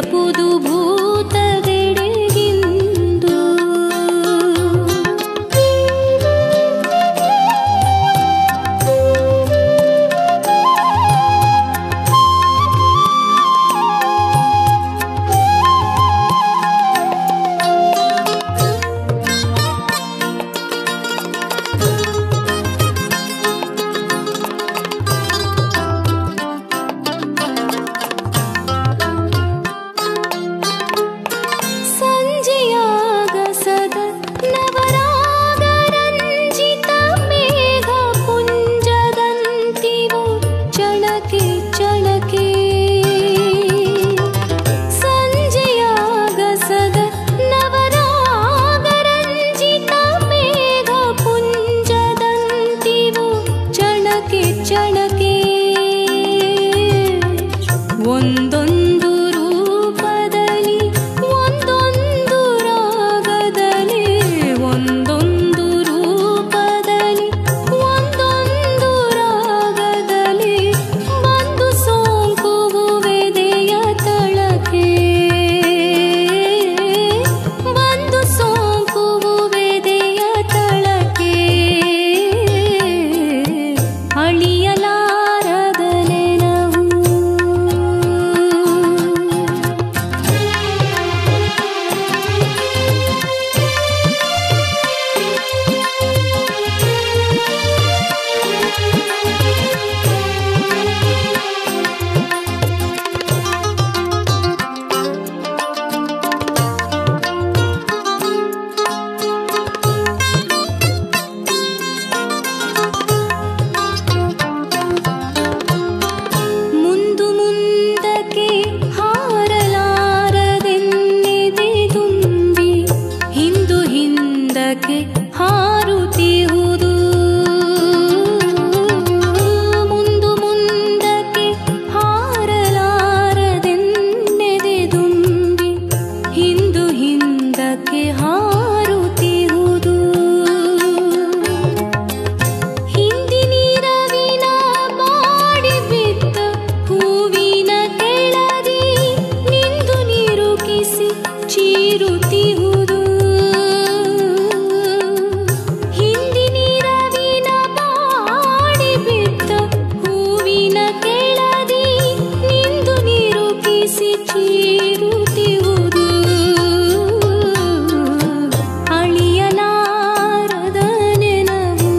ತಲುಪುದು ಭೂತದೆಡೆಗಿಂದು ಸಂಜೆಯಾಗಸದ ನವರಾಗರಂಜಿತ ಮೇಘ ಪುಂಜದಂತಿವು ಚಳಕೆ ಚಳಕೆ ಸಂಜೆಯಾಗಸದ ನವರಾಗರಂಜಿತ ಮೇಘ ಪುಂಜದಂತಿವು ಚಳಕೆ ಚಳಕೆ ಒಂದೊಂದು ರೂಪದಲ್ಲಿ ಒಂದೊಂದು ರಾಗದಲ್ಲಿ ಒಂದೊಂದು ರೂಪದಲ್ಲಿ ಒಂದೊಂದು ರಾಗದಲ್ಲಿ ಬಂದು ಸೋಂಕುವುವೆದೆಯ ತಳಕೆ ಬಂದು ಸೋಂಕುವುವೆದೆಯ ತಳಕೆ ಅಳಿಯಲಾರದ ನೆನವು ಮುಂದು ಮುಂದಕ್ಕೆ ಹಾರಲಾರದೆನ್ನಿದೆ ತುಂಬಿ ಹಿಂದು ಹಿಂದಕ್ಕೆ ಹಾರುತ್ತಿಹುದು ಮುಂದು ಮುಂದಕ್ಕೆ ಹಾರಲಾರದೆನ್ನೆದೆ ತುಂಬಿ ಹಿಂದು ಹಿಂದಕ್ಕೆ ಹಾರುತ್ತಿಹುದು ಹಿಂದಿನಿರವಿನ ಮಾಡಿ ಬಿದ್ದ ಹೂವಿನ ಕೆಳದಿ ನಿಂದು ನಿರುಗಿಸಿ ಚೀರುತ್ತಿಹುದು ಹಿಂದಿನಿರವಿನ ಮಾಡಿ ಬಿದ್ದ ಹೂವಿನ ಕೆಳದಿ ನಿಂದು ನಿರುಗಿಸಿ ಚೀರುತ್ತಿಹುದು ಅಳಿಯಲಾರದ ನೆನವು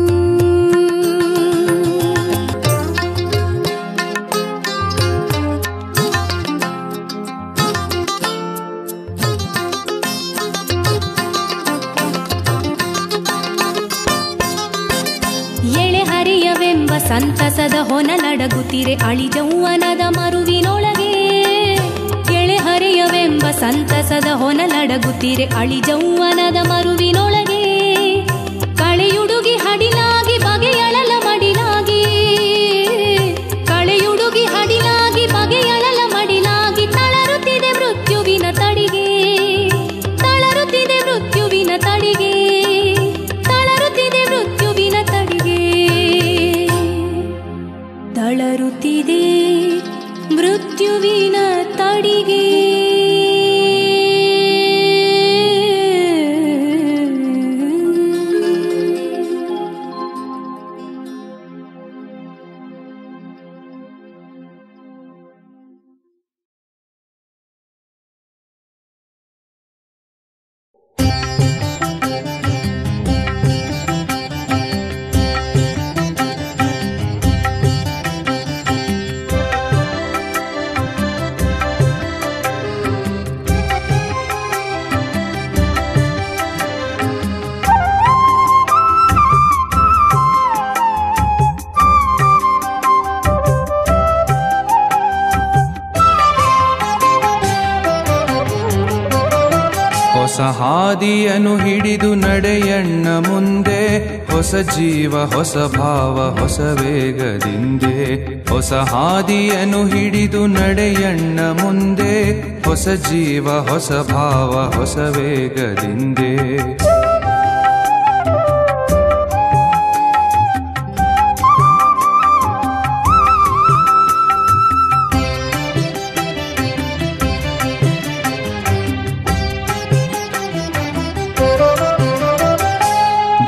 ಎಳೆಹರೆಯವೆಂಬ ಸಂತಸದ ಹೊನಲಡಗುತ್ತಿರೆ ಅಳಿಜೌವನದ ಮರುವಿನೊಳಗೆ ಎಳೆಹರೆಯವೆಂಬ ಸಂತಸದ ಹೊನಲಡಗುತ್ತಿರೆ ಅಳಿಜೌವನದ ಮರುವಿನೊಳಗೆ ಕಳೆಯುಡುಗಿ ಹಡಿಲಾಗಿ ಬಗೆಯಳಲ ಮಡಿಲಾಗಿ ಕಳೆಯುಡುಗಿ ಹಡಿಲಾಗಿ ಬಗೆಯಳಲ ಮಡಿಲಾಗಿ ತಳರುತ್ತಿದೆ ಮೃತ್ಯುವಿನ ತಡಿಗೆ ತಳರುತ್ತಿದೆ ಮೃತ್ಯುವಿನ ತಡಿಗೆ ತಳರುತ್ತಿದೆ ಮೃತ್ಯುವಿನ ತಡಿಗೆ ತಳರುತ್ತಿದೆ ಮೃತ್ಯುವಿನ ತಡಿಗೆ ಹೊಸ ಹಾದಿಯನ್ನು ಹಿಡಿದು ನಡೆಯಣ್ಣ ಮುಂದೆ ಹೊಸ ಜೀವ ಹೊಸ ಭಾವ ಹೊಸ ವೇಗದಿಂದೆ ಹೊಸ ಹಾದಿಯನ್ನು ಹಿಡಿದು ನಡೆಯಣ್ಣ ಮುಂದೆ ಹೊಸ ಜೀವ ಹೊಸ ಭಾವ ಹೊಸ ವೇಗದಿಂದೆ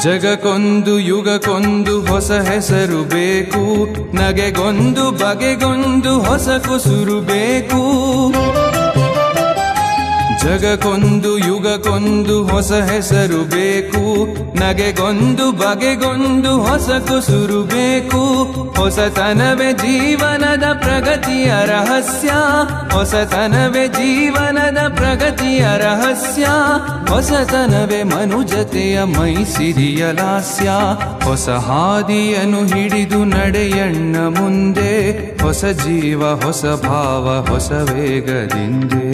ಜಗಕ್ಕೊಂದು ಯುಗಕ್ಕೊಂದು ಹೊಸ ಹೆಸರು ಬೇಕು ನಗೆಗೊಂದು ಬಗೆಗೊಂದು ಹೊಸ ಕುಸುರು ಬೇಕು ಜಗಕ್ಕೊಂದು ಯುಗಕ್ಕೊಂದು ಹೊಸ ಹೆಸರು ಬೇಕು ನಗೆಗೊಂದು ಬಗೆಗೊಂದು ಹೊಸ ಕುಸುರು ಬೇಕು ಹೊಸತನವೇ ಜೀವನದ ಪ್ರಗತಿಯ ರಹಸ್ಯ ಹೊಸತನವೇ ಜೀವನದ ಪ್ರಗತಿಯ ರಹಸ್ಯ ಹೊಸತನವೇ ಮನುಜತೆಯ ಮೈಸಿರಿಯ ಲಾಸ್ಯ ಹೊಸ ಹಾದಿಯನ್ನು ಹಿಡಿದು ನಡೆಯಣ್ಣ ಮುಂದೆ ಹೊಸ ಜೀವ ಹೊಸ ಭಾವ ಹೊಸ ವೇಗದಿಂದೆ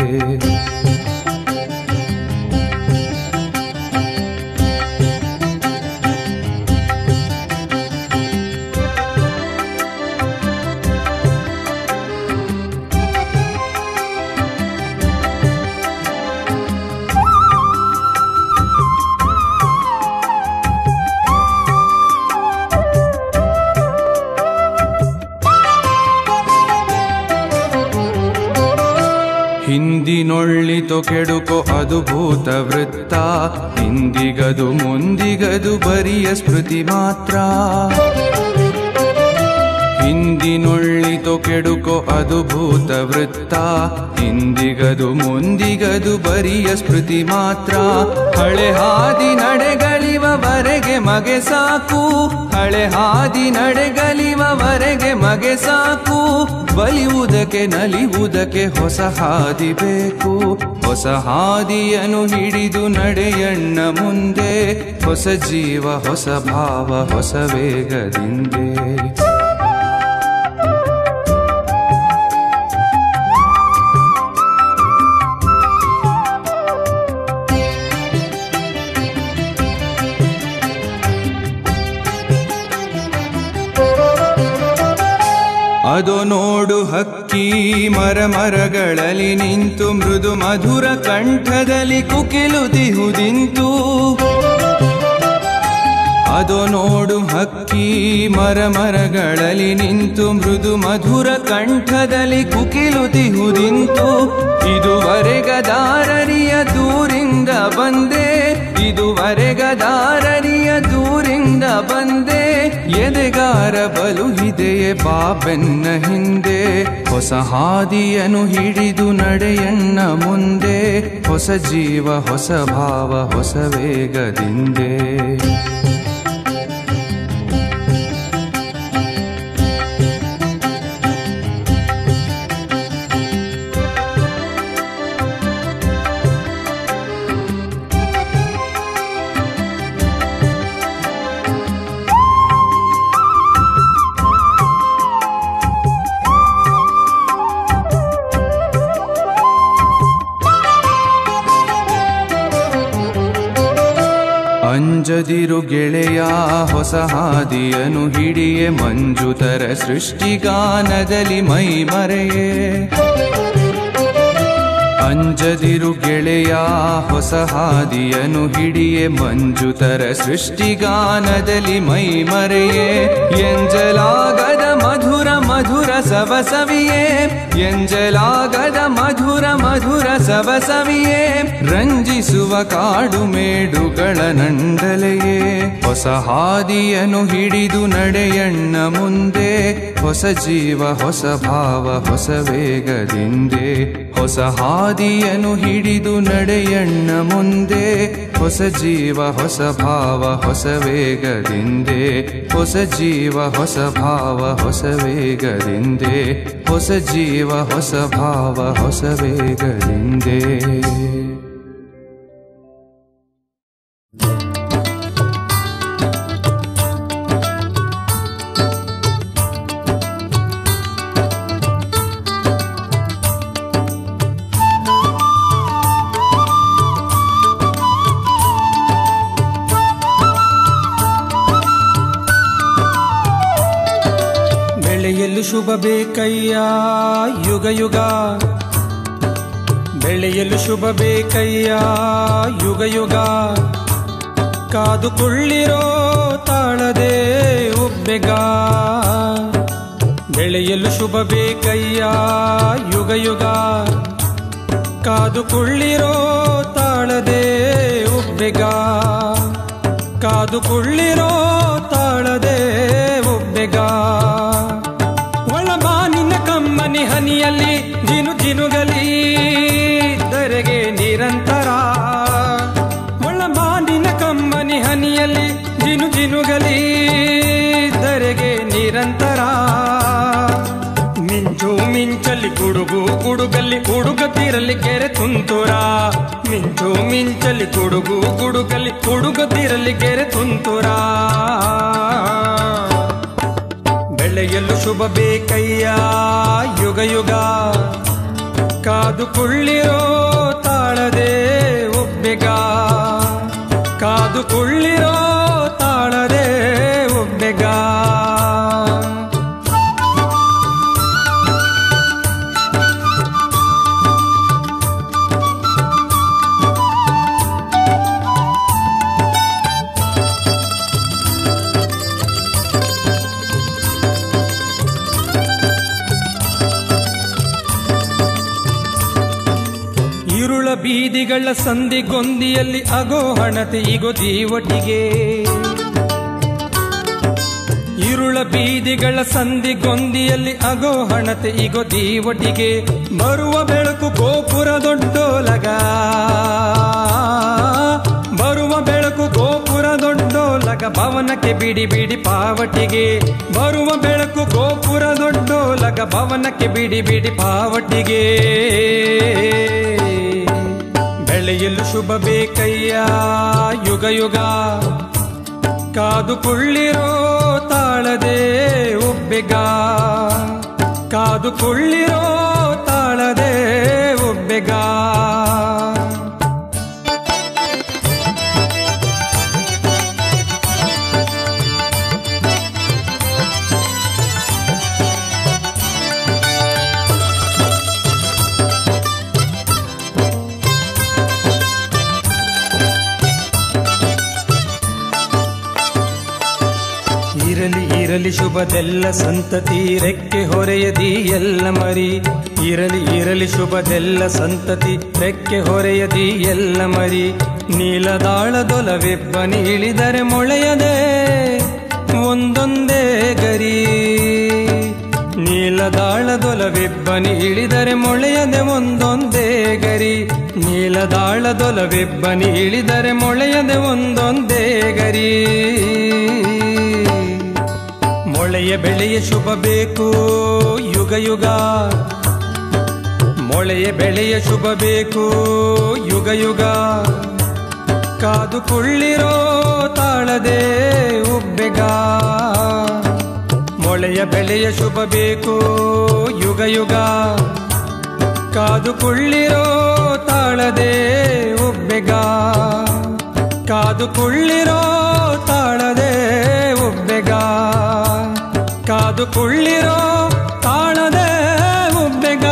ಹಿಂದಿನೊಳ್ಳಿತು ಕೆಡುಕೋ ಅದು ಭೂತ ವೃತ್ತ ಹಿಂದಿಗದು ಮುಂದಿಗದು ಬರಿಯ ಸ್ಮೃತಿ ಮಾತ್ರ ಹಿಂದಿನೊಳ್ಳಿತು ಕೆಡುಕೋ ಅದು ಭೂತ ವೃತ್ತ ಹಿಂದಿಗದು ಮುಂದಿಗದು ಬರಿಯ ಸ್ಮೃತಿ ಮಾತ್ರ ಹಳೆ ಹಾದಿ ನಡೆಗಲಿವವರೆಗೆ ಮಗೆ ಸಾಕು ಹಳೆ ಹಾದಿ ನಡೆಗಲಿವವರೆಗೆ ಮಗೆ ಸಾಕು ಬಲಿಯುವುದಕ್ಕೆ ನಲಿಯುವುದಕ್ಕೆ ಹೊಸ ಹಾದಿ ಬೇಕು ಹೊಸ ಹಾದಿಯನ್ನು ಹಿಡಿದು ನಡೆಯಣ್ಣ ಮುಂದೆ ಹೊಸ ಜೀವ ಹೊಸ ಭಾವ ಹೊಸ ವೇಗದಿಂದೆ ಅದು ನೋಡು ಹಕ್ಕಿ ಮರ ಮರಗಳಲ್ಲಿ ನಿಂತು ಮೃದು ಮಧುರ ಕಂಠದಲ್ಲಿ ಕುಕಿಲುದಿಹುದಿಂತು ಅದು ನೋಡು ಹಕ್ಕಿ ಮರ ಮರಗಳಲ್ಲಿ ನಿಂತು ಮೃದು ಮಧುರ ಕಂಠದಲ್ಲಿ ಕುಕಿಲುದಿಹುದಿಂತು ಇದುವರೆಗದಾರರಿಯ ದೂರಿಂದ ಬಂದೆ ಇದುವರೆಗದಾರರಿಯ ದೂರಿಂದ ಬಂದೆ ಎದೆಗಾರ ಬಲು ಇದೆಯೇ ಬಾಬೆನ್ನ ಹಿಂದೆ ಹೊಸ ಹಾದಿಯನ್ನು ಹಿಡಿದು ನಡೆಯಣ್ಣ ಮುಂದೆ ಹೊಸ ಜೀವ ಹೊಸ ಭಾವ ಹೊಸ ವೇಗದಿಂದೆ ಅಂಜದಿರು ಗೆಳೆಯ ಹೊಸ ಹಾದಿಯನ್ನು ಹಿಡಿಯೆ ಮಂಜುತರ ಸೃಷ್ಟಿಗಾನದಲ್ಲಿ ಮೈ ಮರೆಯೇ ಅಂಜದಿರು ಗೆಳೆಯ ಹೊಸ ಹಾದಿಯನ್ನು ಹಿಡಿಯೆ ಮಂಜುತರ ಸೃಷ್ಟಿಗಾನದಲ್ಲಿ ಮೈ ಮರೆಯೇ ಎಂಜಲಾಗದ ಮಧುರ ಮಧುರ ಸವಸವಿಯೇ ಎಂಜಲಾಗದ ಮಧುರ ಮಧುರ ಸವಸವಿಯೇ ರಂಜಿಸುವ ಕಾಡು ಮೇಡುಗಳ ನಂಡಲೆಯೇ ಹೊಸ ಹಾದಿಯನ್ನು ಹಿಡಿದು ನಡೆಯಣ್ಣ ಮುಂದೆ ಹೊಸ ಜೀವ ಹೊಸ ಭಾವ ಹೊಸ ವೇಗದಿಂದೆ ಹೊಸ ಹಾದಿಯನ್ನು ಹಿಡಿದು ನಡೆಯಣ್ಣ ಮುಂದೆ ಹೊಸ ಜೀವ ಹೊಸ ಭಾವ ಹೊಸ ವೇಗದಿಂದೆ ಹೊಸ ಜೀವ ಹೊಸ ಭಾವ ಹೊಸ ವೇಗದಿಂದೆ ಹೊಸ ಜೀವ ಹೊಸ ಭಾವ ಹೊಸ ವೇಗದಿಂದೆ ಬೆಳೆಯಲು ಶುಭ ಬೇಕಯ್ಯ ಯುಗ ಯುಗ ಬೆಳೆಯಲು ಶುಭ ಬೇಕಯ್ಯ ಯುಗ ಯುಗ ಕಾದುಕೊಳ್ಳಿರೋ ತಾಳದೆ ಉಬ್ಬೆಗ ಬೆಳೆಯಲು ಶುಭ ಬೇಕಯ್ಯ ಯುಗ ಯುಗ ಕಾದುಕೊಳ್ಳಿರೋ ತಾಳದೆ ಉಬ್ಬೆಗ ಕಾದು ಕುಳ್ಳಿರೋ ತಾಳದೆ ಒಬ್ಬೆಗ ಒಳಬಾನಿನ ಕಮ್ಮನಿ ಹನಿಯಲ್ಲಿ ಜಿನು ಜಿನುಗಲಿ ದರೆಗೆ ನಿರಂತರ ಒಳಬಾನಿನ ಕಮ್ಮನಿ ಹನಿಯಲ್ಲಿ ಜಿನು ಜಿನುಗಲಿ ದರೆಗೆ ನಿರಂತರ ಮಿಂಚು ಮಿಂಚಲಿ ಗುಡುಗು ಗುಡುಗಲ್ಲಿ ಹುಡುಗತಿರಲಿ ಕೆರೆ ತುಂತುರ ಮಿಂಚು ಮಿಂಚಲಿ ಗುಡುಗು ಗುಡುಗಲ್ಲಿ ಹುಡುಗತಿರಲಿ ಕೆರೆ ತುಂತುರ ಬೆಳೆಯಲು ಶುಭ ಬೇಕಯ್ಯ ಯುಗ ಯುಗ ಕಾದು ಕುಳ್ಳಿರೋ ತಾಳದೆ ಒಬ್ಬೆಗ ಕಾದು ಕುಳ್ಳಿರೋ ತಾಳದೆ ಒಬ್ಬೆಗ ಇರುಳ ಬೀದಿಗಳ ಸಂಧಿಗೊಂದಿಯಲ್ಲಿ ಅಗೋ ಹಣತೆ ಇಗೋ ಜೀವಟಿಗೆ ಇರುಳ ಬೀದಿಗಳ ಸಂಧಿಗೊಂದಿಯಲ್ಲಿ ಅಗೋ ಹಣತೆ ಇಗೋ ದೀವಟಿಗೆ ಬರುವ ಬೆಳಕು ಗೋಪುರ ದೊಡ್ಡೋಲಗ ಬರುವ ಬೆಳಕು ಗೋಪುರ ದೊಡ್ಡೋಲಗ ಭವನಕ್ಕೆ ಬಿಡಿ ಬಿಡಿ ಪಾವಟಿಗೆ ಬರುವ ಬೆಳಕು ಗೋಪುರ ದೊಡ್ಡೋಲಗ ಭವನಕ್ಕೆ ಬಿಡಿ ಬಿಡಿ ಪಾವಟಿಗೆ ಬೆಳೆಯಲು ಶುಭ ಬೇಕಯ್ಯ ಯುಗ ಯುಗ ಕಾದು ಕುಳ್ಳಿರೋ ತಾಳದೆ ಒಬ್ಬೆಗ ಕಾದು ಕುಳ್ಳಿರೋ ತಾಳದೆ ಒಬ್ಬೆಗ ಇರಲಿ ಇರಲಿ ಶುಭದೆಲ್ಲ ಸಂತತಿ ರೆಕ್ಕೆ ಹೊರೆಯದಿ ಎಲ್ಲ ಮರಿ ಇರಲಿ ಇರಲಿ ಶುಭದೆಲ್ಲ ಸಂತತಿ ರೆಕ್ಕೆ ಹೊರೆಯದಿ ಎಲ್ಲ ಮರಿ ನೀಲದಾಳದೊಲವೆಬ್ಬನಿ ಇಳಿದರೆ ಮೊಳೆಯದೆ ಒಂದೊಂದೇ ಗರಿ ನೀಲದಾಳದೊಲವೆಬ್ಬನಿ ಇಳಿದರೆ ಮೊಳೆಯದೆ ಒಂದೊಂದೇ ಗರಿ ನೀಲದಾಳದೊಲವೆಬ್ಬನಿ ಇಳಿದರೆ ಮೊಳೆಯದೆ ಒಂದೊಂದೇ ಗರಿ ಮೊಳೆಯ ಬೆಳೆಯ ಶುಭ ಬೇಕು ಯುಗ ಯುಗ ಮೊಳೆಯ ಬೆಳೆಯ ಶುಭ ಬೇಕು ಯುಗ ಯುಗ ಕಾದು ಕುಳ್ಳಿರೋ ತಾಳದೆ ಉಬ್ಬೆಗ ಮೊಳೆಯ ಬೆಳೆಯ ಶುಭ ಬೇಕು ಯುಗ ಯುಗ ಕಾದು ಕುಳ್ಳಿರೋ ತಾಳದೆ ಉಬ್ಬೆಗ ಕಾದು ಕುಳ್ಳಿರೋ ತಾಳದೆ ಉಬ್ಬೆಗ ಕಾದು ಕುಳ್ಳಿರೋ ತಾಳದೆ ಉಬ್ಬೆಗ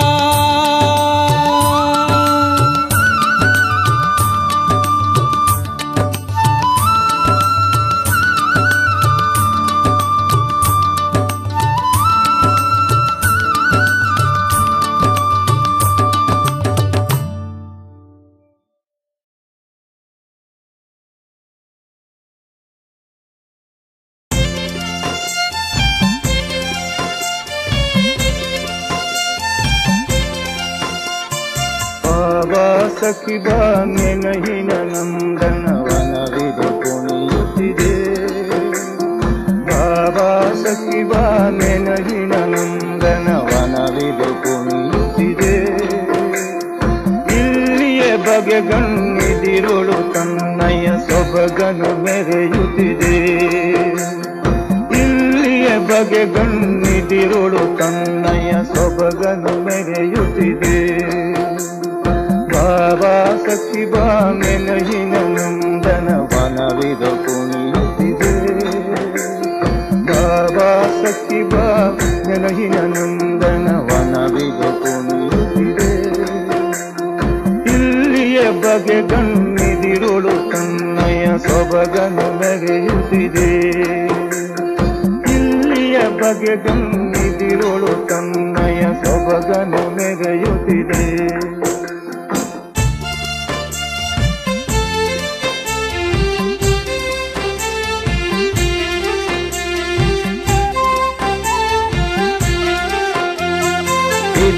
ಬಾಬಾ ಸಖಿ ಬಾನೆ ನಹಿನ ನಂದನವನವಿದು ಕುಣಿಯುತ್ತಿದೆ ಬಾಬಾ ಸಖಿ ಬಾನೆ ನಹಿನ ನಂದನವನವಿದು ಕುಣಿಯುತ್ತಿದೆ ಇಲ್ಲಿಯ ಬಗೆ ಗಣ್ಣಿದಿರುಳು ತನ್ನಯ ಸೊಬಗನು ಮೆರೆಯುತ್ತಿದೆ ಇಲ್ಲಿಯ ಬಗೆ ಗಣ್ಣಿದಿರುಳು ತನ್ನಯ ಸೊಬಗನು ಮೆರೆಯುತ್ತಿದೆ ಬಾಬಾ ಸಖಿ ಬಾಮೆ ನಹಿನ ನಂದನ ವನವಿದ ಕುಣಿಯುತ್ತಿದೆ ಬಾಬಾ ಸಖಿ ಬಾಮೆ ನಹಿನ ನಂದನ ವನವಿದ ಕುಣಿಯುತ್ತಿದೆ ಇಲ್ಲಿಯ ಬಗೆ ಗಣ್ಣಿದಿರುಳು ತನ್ನಯ ಸೊಬಗನು ಮೆರೆಯುತ್ತಿದೆ ಇಲ್ಲಿಯ ಬಗೆ ಗಣ್ಣಿದಿರುಳು ತನ್ನಯ ಸೊಬಗನು ಮೆರೆಯುತ್ತಿದೆ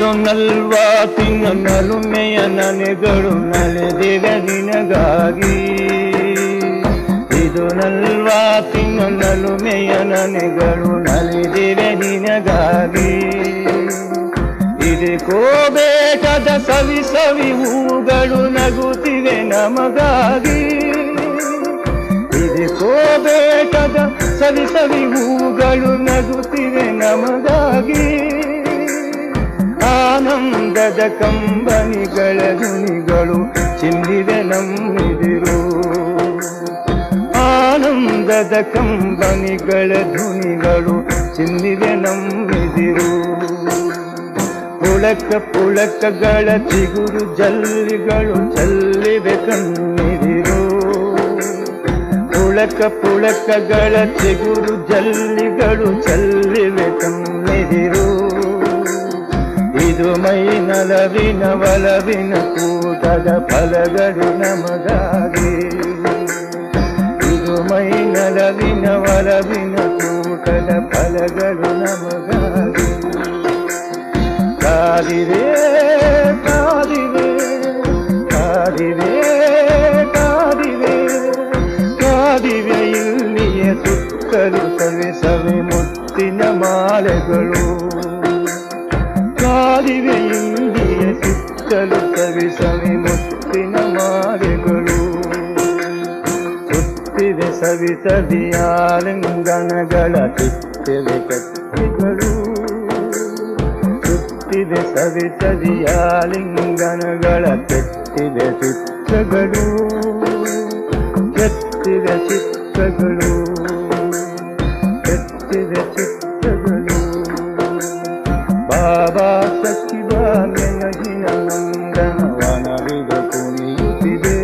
ಇದು ನಲ್ವಾತಿನ ನಲುಮೆಯ ನನಗಳು ನಲೆದಿವೆ ನಿನಗಾಗಿ ಇದು ನಲ್ವಾತಿನ ನಲುಮೆಯ ನನಗಳು ನಲಿದಿವೆ ನಿನಗಾಗಿ ಇದಕ್ಕೋ ಬೇಕಾದ ಸವಿ ಸವಿ ಹೂಗಳು ನಗುತ್ತಿವೆ ನಮಗಾಗಿ ಇದಕ್ಕೋ ಬೇಕಾದ ಸವಿ ಸವಿ ಹೂಗಳು ನಗುತ್ತಿವೆ ನಮಗಾಗಿ ಆನಂದದ ಕಂಬನಿಗಳ ಧ್ವನಿಗಳು ಚಿಂದಿವೆ ನಮ್ಮಿದಿರು ಆನಂದದ ಕಂಬನಿಗಳ ಧ್ವನಿಗಳು ಚಿಂದಿವೆ ನಮ್ಮಿದಿರು ಪುಳಕ ಪುಳಕಗಳ ಚಿಗುರು ಜಲ್ಲಿಗಳು ಚಲ್ಲಿವೆ ಕಣ್ಣಿದಿರು ಪುಳಕ ಪುಳಕಗಳ ಚಿಗುರು ಜಲ್ಲಿಗಳು ಚಲ್ಲಿವೆ ಕಣ್ಣಿದಿರು ಇದು ಮೈ ನಲವಿನ ಒಲವಿನ ಕೂಟದ ಫಲಗಳು ನಮಗಾಗಿ ಇದು ಮೈ ನಲವಿನ ಒಲವಿನ ಕೂಟದ ಫಲಗಳು ನಮಗಾಗಿ ಕಾದಿವೆ ಕಾದಿವೆ ಕಾದಿವೆ ಕಾದಿವೆ ಕಾದಿವೆ ಇಲ್ಲಿಯ ಸುತ್ತಲೂ ಸವೆ ಸವೆ ಮುತ್ತಿನ ಮಾಲೆಗಳು ಕಾದಿವೆ ಇಲ್ಲಿಯ ಸುತ್ತಲೂ ಸವಿ ಸವಿ ಮುತ್ತಿನ ಮಾಲೆಗಳು ಸುತ್ತಿವೆ ಸವಿ ಸವಿಯಾಲಿಂಗನಗಳ ಚಿತ್ತಿವೆ ಕತ್ತಿಗಳು ಸುತ್ತಿವೆ ಸವಿ ಸವಿಯಾಲಿಂಗನಗಳ ಕೆತ್ತಿವೆ ಚಿತ್ರಗಳು ಕೆತ್ತಿವೆ ಚಿತ್ರಗಳು ಕೆತ್ತಿವೆ ಚಿತ್ರಗಳು ಬಾಬಾ ಸಚಿವ ನೆನಗಿನ ನಂದನವನವಿದು ಕುಣಿಯುತ್ತಿದೆ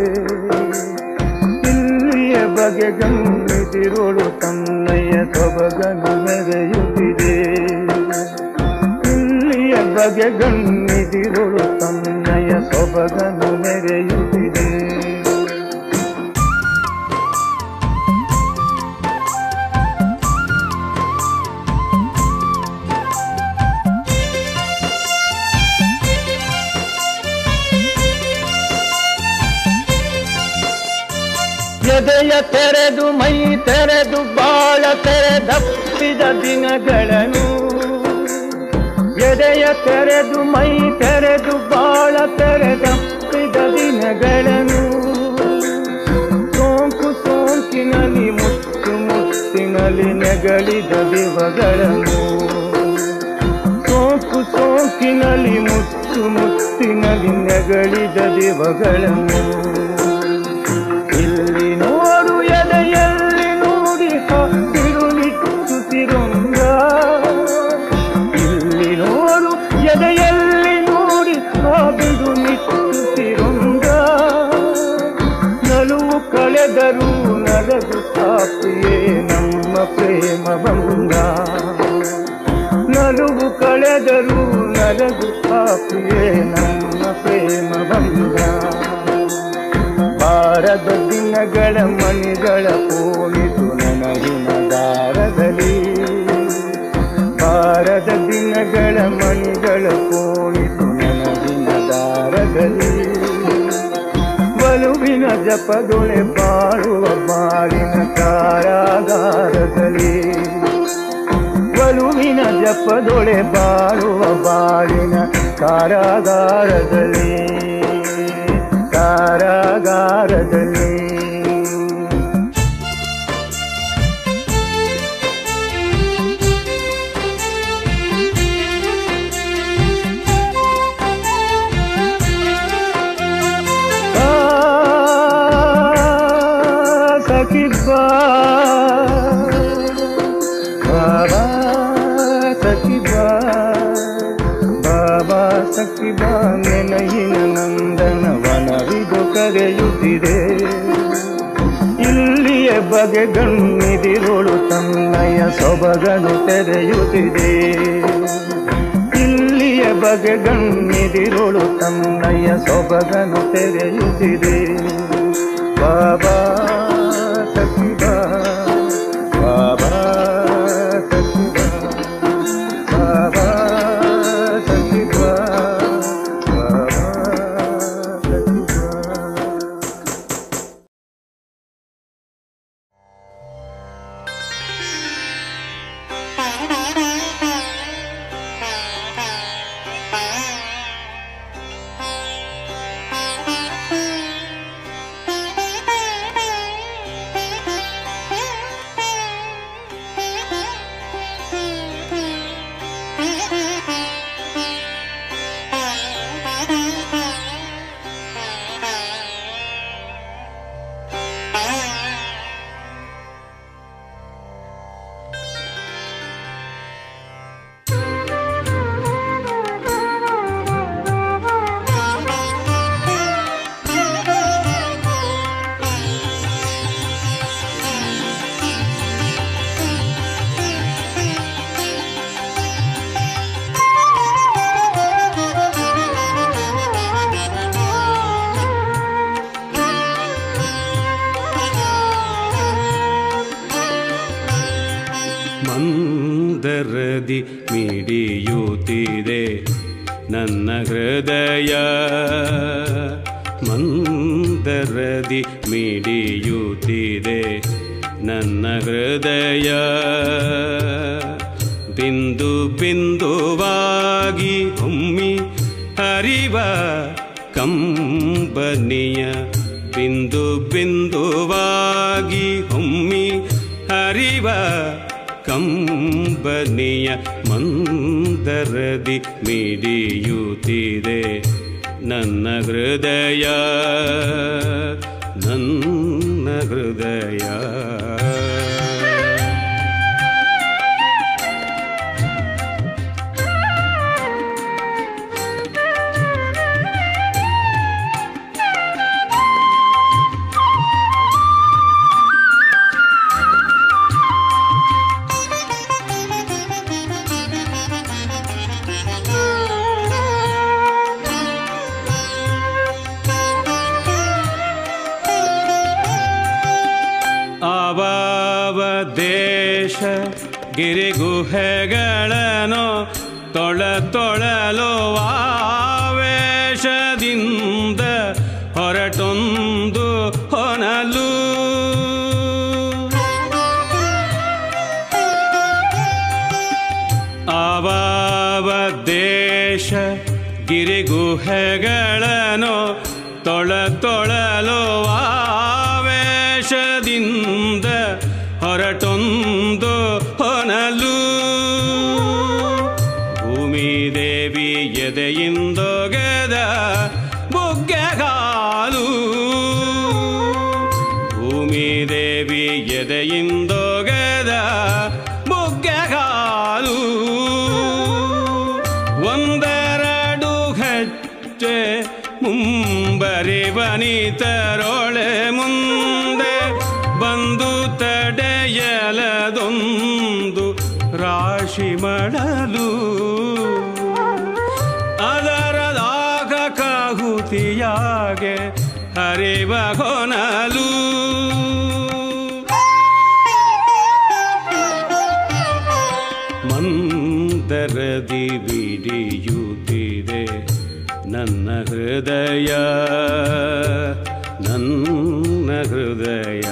ಇಲ್ಲಿಯ ಬಗೆ ಗಮ್ಮಿದಿರುಳು ತನ್ನಯ್ಯ ಸೊಬಗನು ಮೆರೆಯುತ್ತಿದೆ ಇಲ್ಲಿಯ ಬಗೆ ಗಮ್ಮಿದಿರುಳು ತನ್ನಯ್ಯ ಸೊಬಗನು ಮೆರೆಯುತ್ತಿದೆ ಎದೆಯ ತೆರೆದು ಮೈ ತೆರೆದು ಬಾಳ ತೆರೆದಪ್ಪಿದ ದಿನಗಳನ್ನು ಎದೆಯ ತೆರೆದು ಮೈ ತೆರೆದು ಬಾಳ ತೆರೆದಪ್ಪಿದ ದಿನಗಳನ್ನು ಸೋಂಕು ಸೋಂಕಿನಲ್ಲಿ ಮುತ್ತು ಮುತ್ತಿನಲ್ಲಿ ನೆಗಳಿದ ದಿವಗಳನ್ನು ಸೋಂಕು ಸೋಂಕಿನಲ್ಲಿ ಮುತ್ತು ಮುತ್ತಿನಲ್ಲಿ ನೆಗಳಿದ ದಿವಗಳನ್ನು ಇಲ್ಲಿ ನೋಡು ಎದೆಯಲ್ಲಿ ನೋಡಿ ತಿರುನಿಟ್ಟುತ್ತಿರುಂಗ ಇಲ್ಲಿ ನೋಡು ಎದೆಯಲ್ಲಿ ನೋಡಿ ಬಿಡು ನಿಟ್ಟುತ್ತಿರುಂಗ ನಲುವು ಕಳೆದರೂ ನಗದು ಸಾಪಿಯೇ ನಮ್ಮ ಪ್ರೇಮ ಬಂದ ನಲುವು ಕಳೆದರೂ ನಗದು ಸಾಪಿಯೇ ನಮ್ಮ ಪ್ರೇಮ ಬಂದ ಬಾರದ ದಿನಗಳ ಮಣಿಗಳ ಪೋಣಿತು ನನಗಿನ ದಾರದಲ್ಲಿ ಬಾರದ ದಿನಗಳ ಮಣಿಗಳ ಪೋಣಿತು ನನಗಿನ ದಾರದಲ್ಲಿ ಬಲುವಿನ ಜಪದೊಳೆ ಬಾಳುವ ಬಾಳಿನ ಕಾರಾಗಾರದಲ್ಲಿ ಬಲುವಿನ ಜಪದೊಳೆ ಬಾಳುವ ಬಾಳಿನ ಕಾರಾಗಾರದಲ್ಲಿ ಕಾರಾಗಾರದಲ್ಲಿ ಸಖಿಬ್ಬಾ ಬಾಬಾ ಸಖಿಬ್ಬಾ ಬಾಬಾ ಸಖಿಬ್ಬಾ ನೆನಹಿನ ನಂದನ ವನವಿದು ಕರೆಯುತ್ತಿದೆ ಇಲ್ಲಿಯ ಬಗೆ ಗಣ್ಣಿದಿರುಳು ತನ್ನಯ ಸೊಬಗನು ತೆರೆಯುತ್ತಿದೆ ಇಲ್ಲಿಯ ಬಗೆ ಗಣ್ಣಿದಿರುಳು ತನ್ನಯ ಸೊಬಗನು ತೆರೆಯುತ್ತಿದೆ ಬಾಬಾ ಸಖಿಬಾ ಬಾಬಾ ಸಖಿಬಾ ಬಾಬಾ ಸಖಿಬಾ ಮಂದರದಿ ಮಿಡಿಯುತ್ತಿದೆ ನನ್ನ ಹೃದಯ ಮಂದರದಿ ಮಿಡಿಯುತ್ತಿದೆ ನನ್ನ ಹೃದಯ ಬಿಂದು ಬಿಂದುವಾಗಿ ಒಮ್ಮಿ ಹರಿವ ಕಂಬನಿಯ ಬಿಂದು ಬಿಂದುವಾಗಿ ಒಮ್ಮಿ ಹರಿವ ಕಂಬನಿಯ ಮಂದರದಿ ಮಿಡಿಯುತ್ತಿದೆ ನನ್ನ ಹೃದಯ ನನ್ನ ಹೃದಯ ಅವಾವ ದೇಶ ಗಿರಿಗುಹೆಗಳನ್ನು ತೊಳ ತೊಳಲು ಆವೇಶದಿಂದ ಹೊರಟೊಂದು ಹೊನಲು ಅವಾವ ದೇಶ ಗಿರಿಗುಹೆಗಳನ್ನು ತೊಳ ತೊಳಲು ಆವೇಶದಿಂದ ಹೊರಟೊಂದು ಹೊನಲು ಭೂಮಿ ದೇವಿ ಎದೆಯಿಂದೊಗೆದ ಬುಗ್ಗೆಗಾಲು ಭೂಮಿ ದೇವಿ ಎದೆಯಿಂದೊಗೆದ ಬುಗ್ಗೆಗಾಲು ಒಂದೆರಡು ಹೆಜ್ಜೆ ಮುಂಬರಿ ಬನಿತರೊಳೆ ಮುಂದೆ ಬಂದು ತಡೆಯಲದೊಂದು ರಾಶಿ ಮಡಲು ಅದರದಾಗ ಕಾಹುತಿಯಾಗೆ ಹರಿವ ಕೊನಲು ಮಂದರದಿ ಬಿಡಿಯುತ್ತಿದೆ ನನ್ನ ಹೃದಯ ನನ್ನ ಹೃದಯ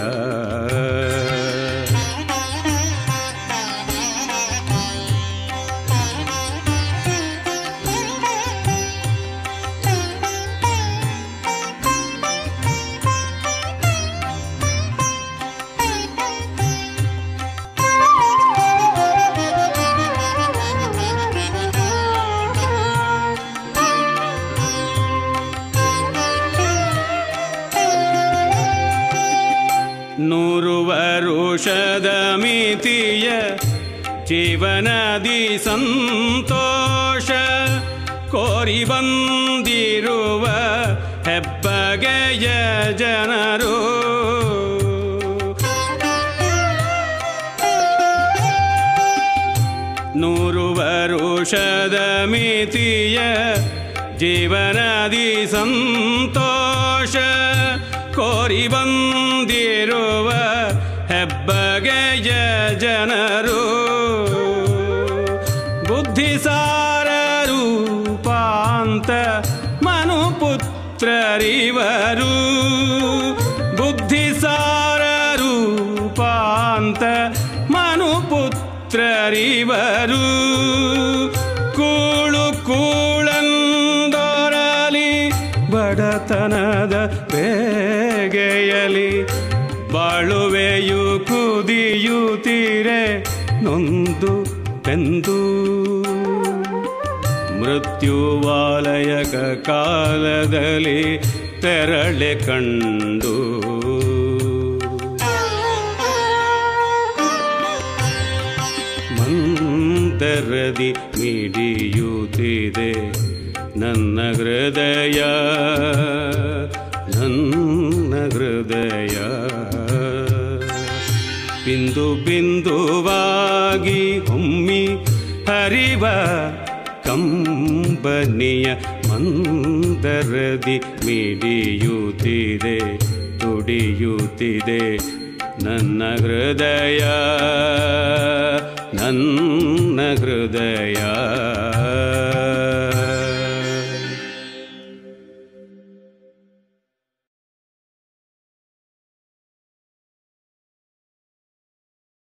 ನೂರು ವರುಷದ ಮಿತಿಯ ಜೀವನದಿ ಸಂತೋಷ ಕೋರಿ ಬಂದಿರುವ ಹೆಬ್ಬಗೆಯ ಜನರು ನೂರು ವರುಷದ ಮಿತಿಯ ಜೀವನದಿ ಸಂತೋಷ ಕೋರಿ ಬಂದಿರುವ ಹೆಬ್ಬಗೆಯ ಜನರು ಬುದ್ಧಿಸಾರ ರೂಪಾಂತ ಮನುಪುತ್ರರಿವರು ಬುದ್ಧಿಸಾರ ರೂಪಾಂತ ಮನುಪುತ್ರರಿವರು ಕೂಳು ಕೂಳಂದೊರಲಿ ಬಡತನದ ಬೇಗೆಯಲಿ ಬಾಳುವೆಯು ಕುದಿಯುತ್ತೀರೆ ನೊಂದು ಬೆಂದು ಮೃತ್ಯುವಾಲಯಕ ಕಾಲದಲ್ಲಿ ತೆರಳೆ ಕಂಡು ಮಂದರದಿ ಮಿಡಿಯುತ್ತಿದೆ ನನ್ನ ಹೃದಯ ನನ್ನ ಹೃದಯ ಬಿಂದು ಬಿಂದುವಾಗಿ ಒಮ್ಮಿ ಹರಿವ ಕಂಬನಿಯ ಮಂದರದಿ ಮಿಡಿಯುತ್ತಿದೆ ತುಡಿಯುತ್ತಿದೆ ನನ್ನ ಹೃದಯ ನನ್ನ ನನ್ನ ಹೃದಯ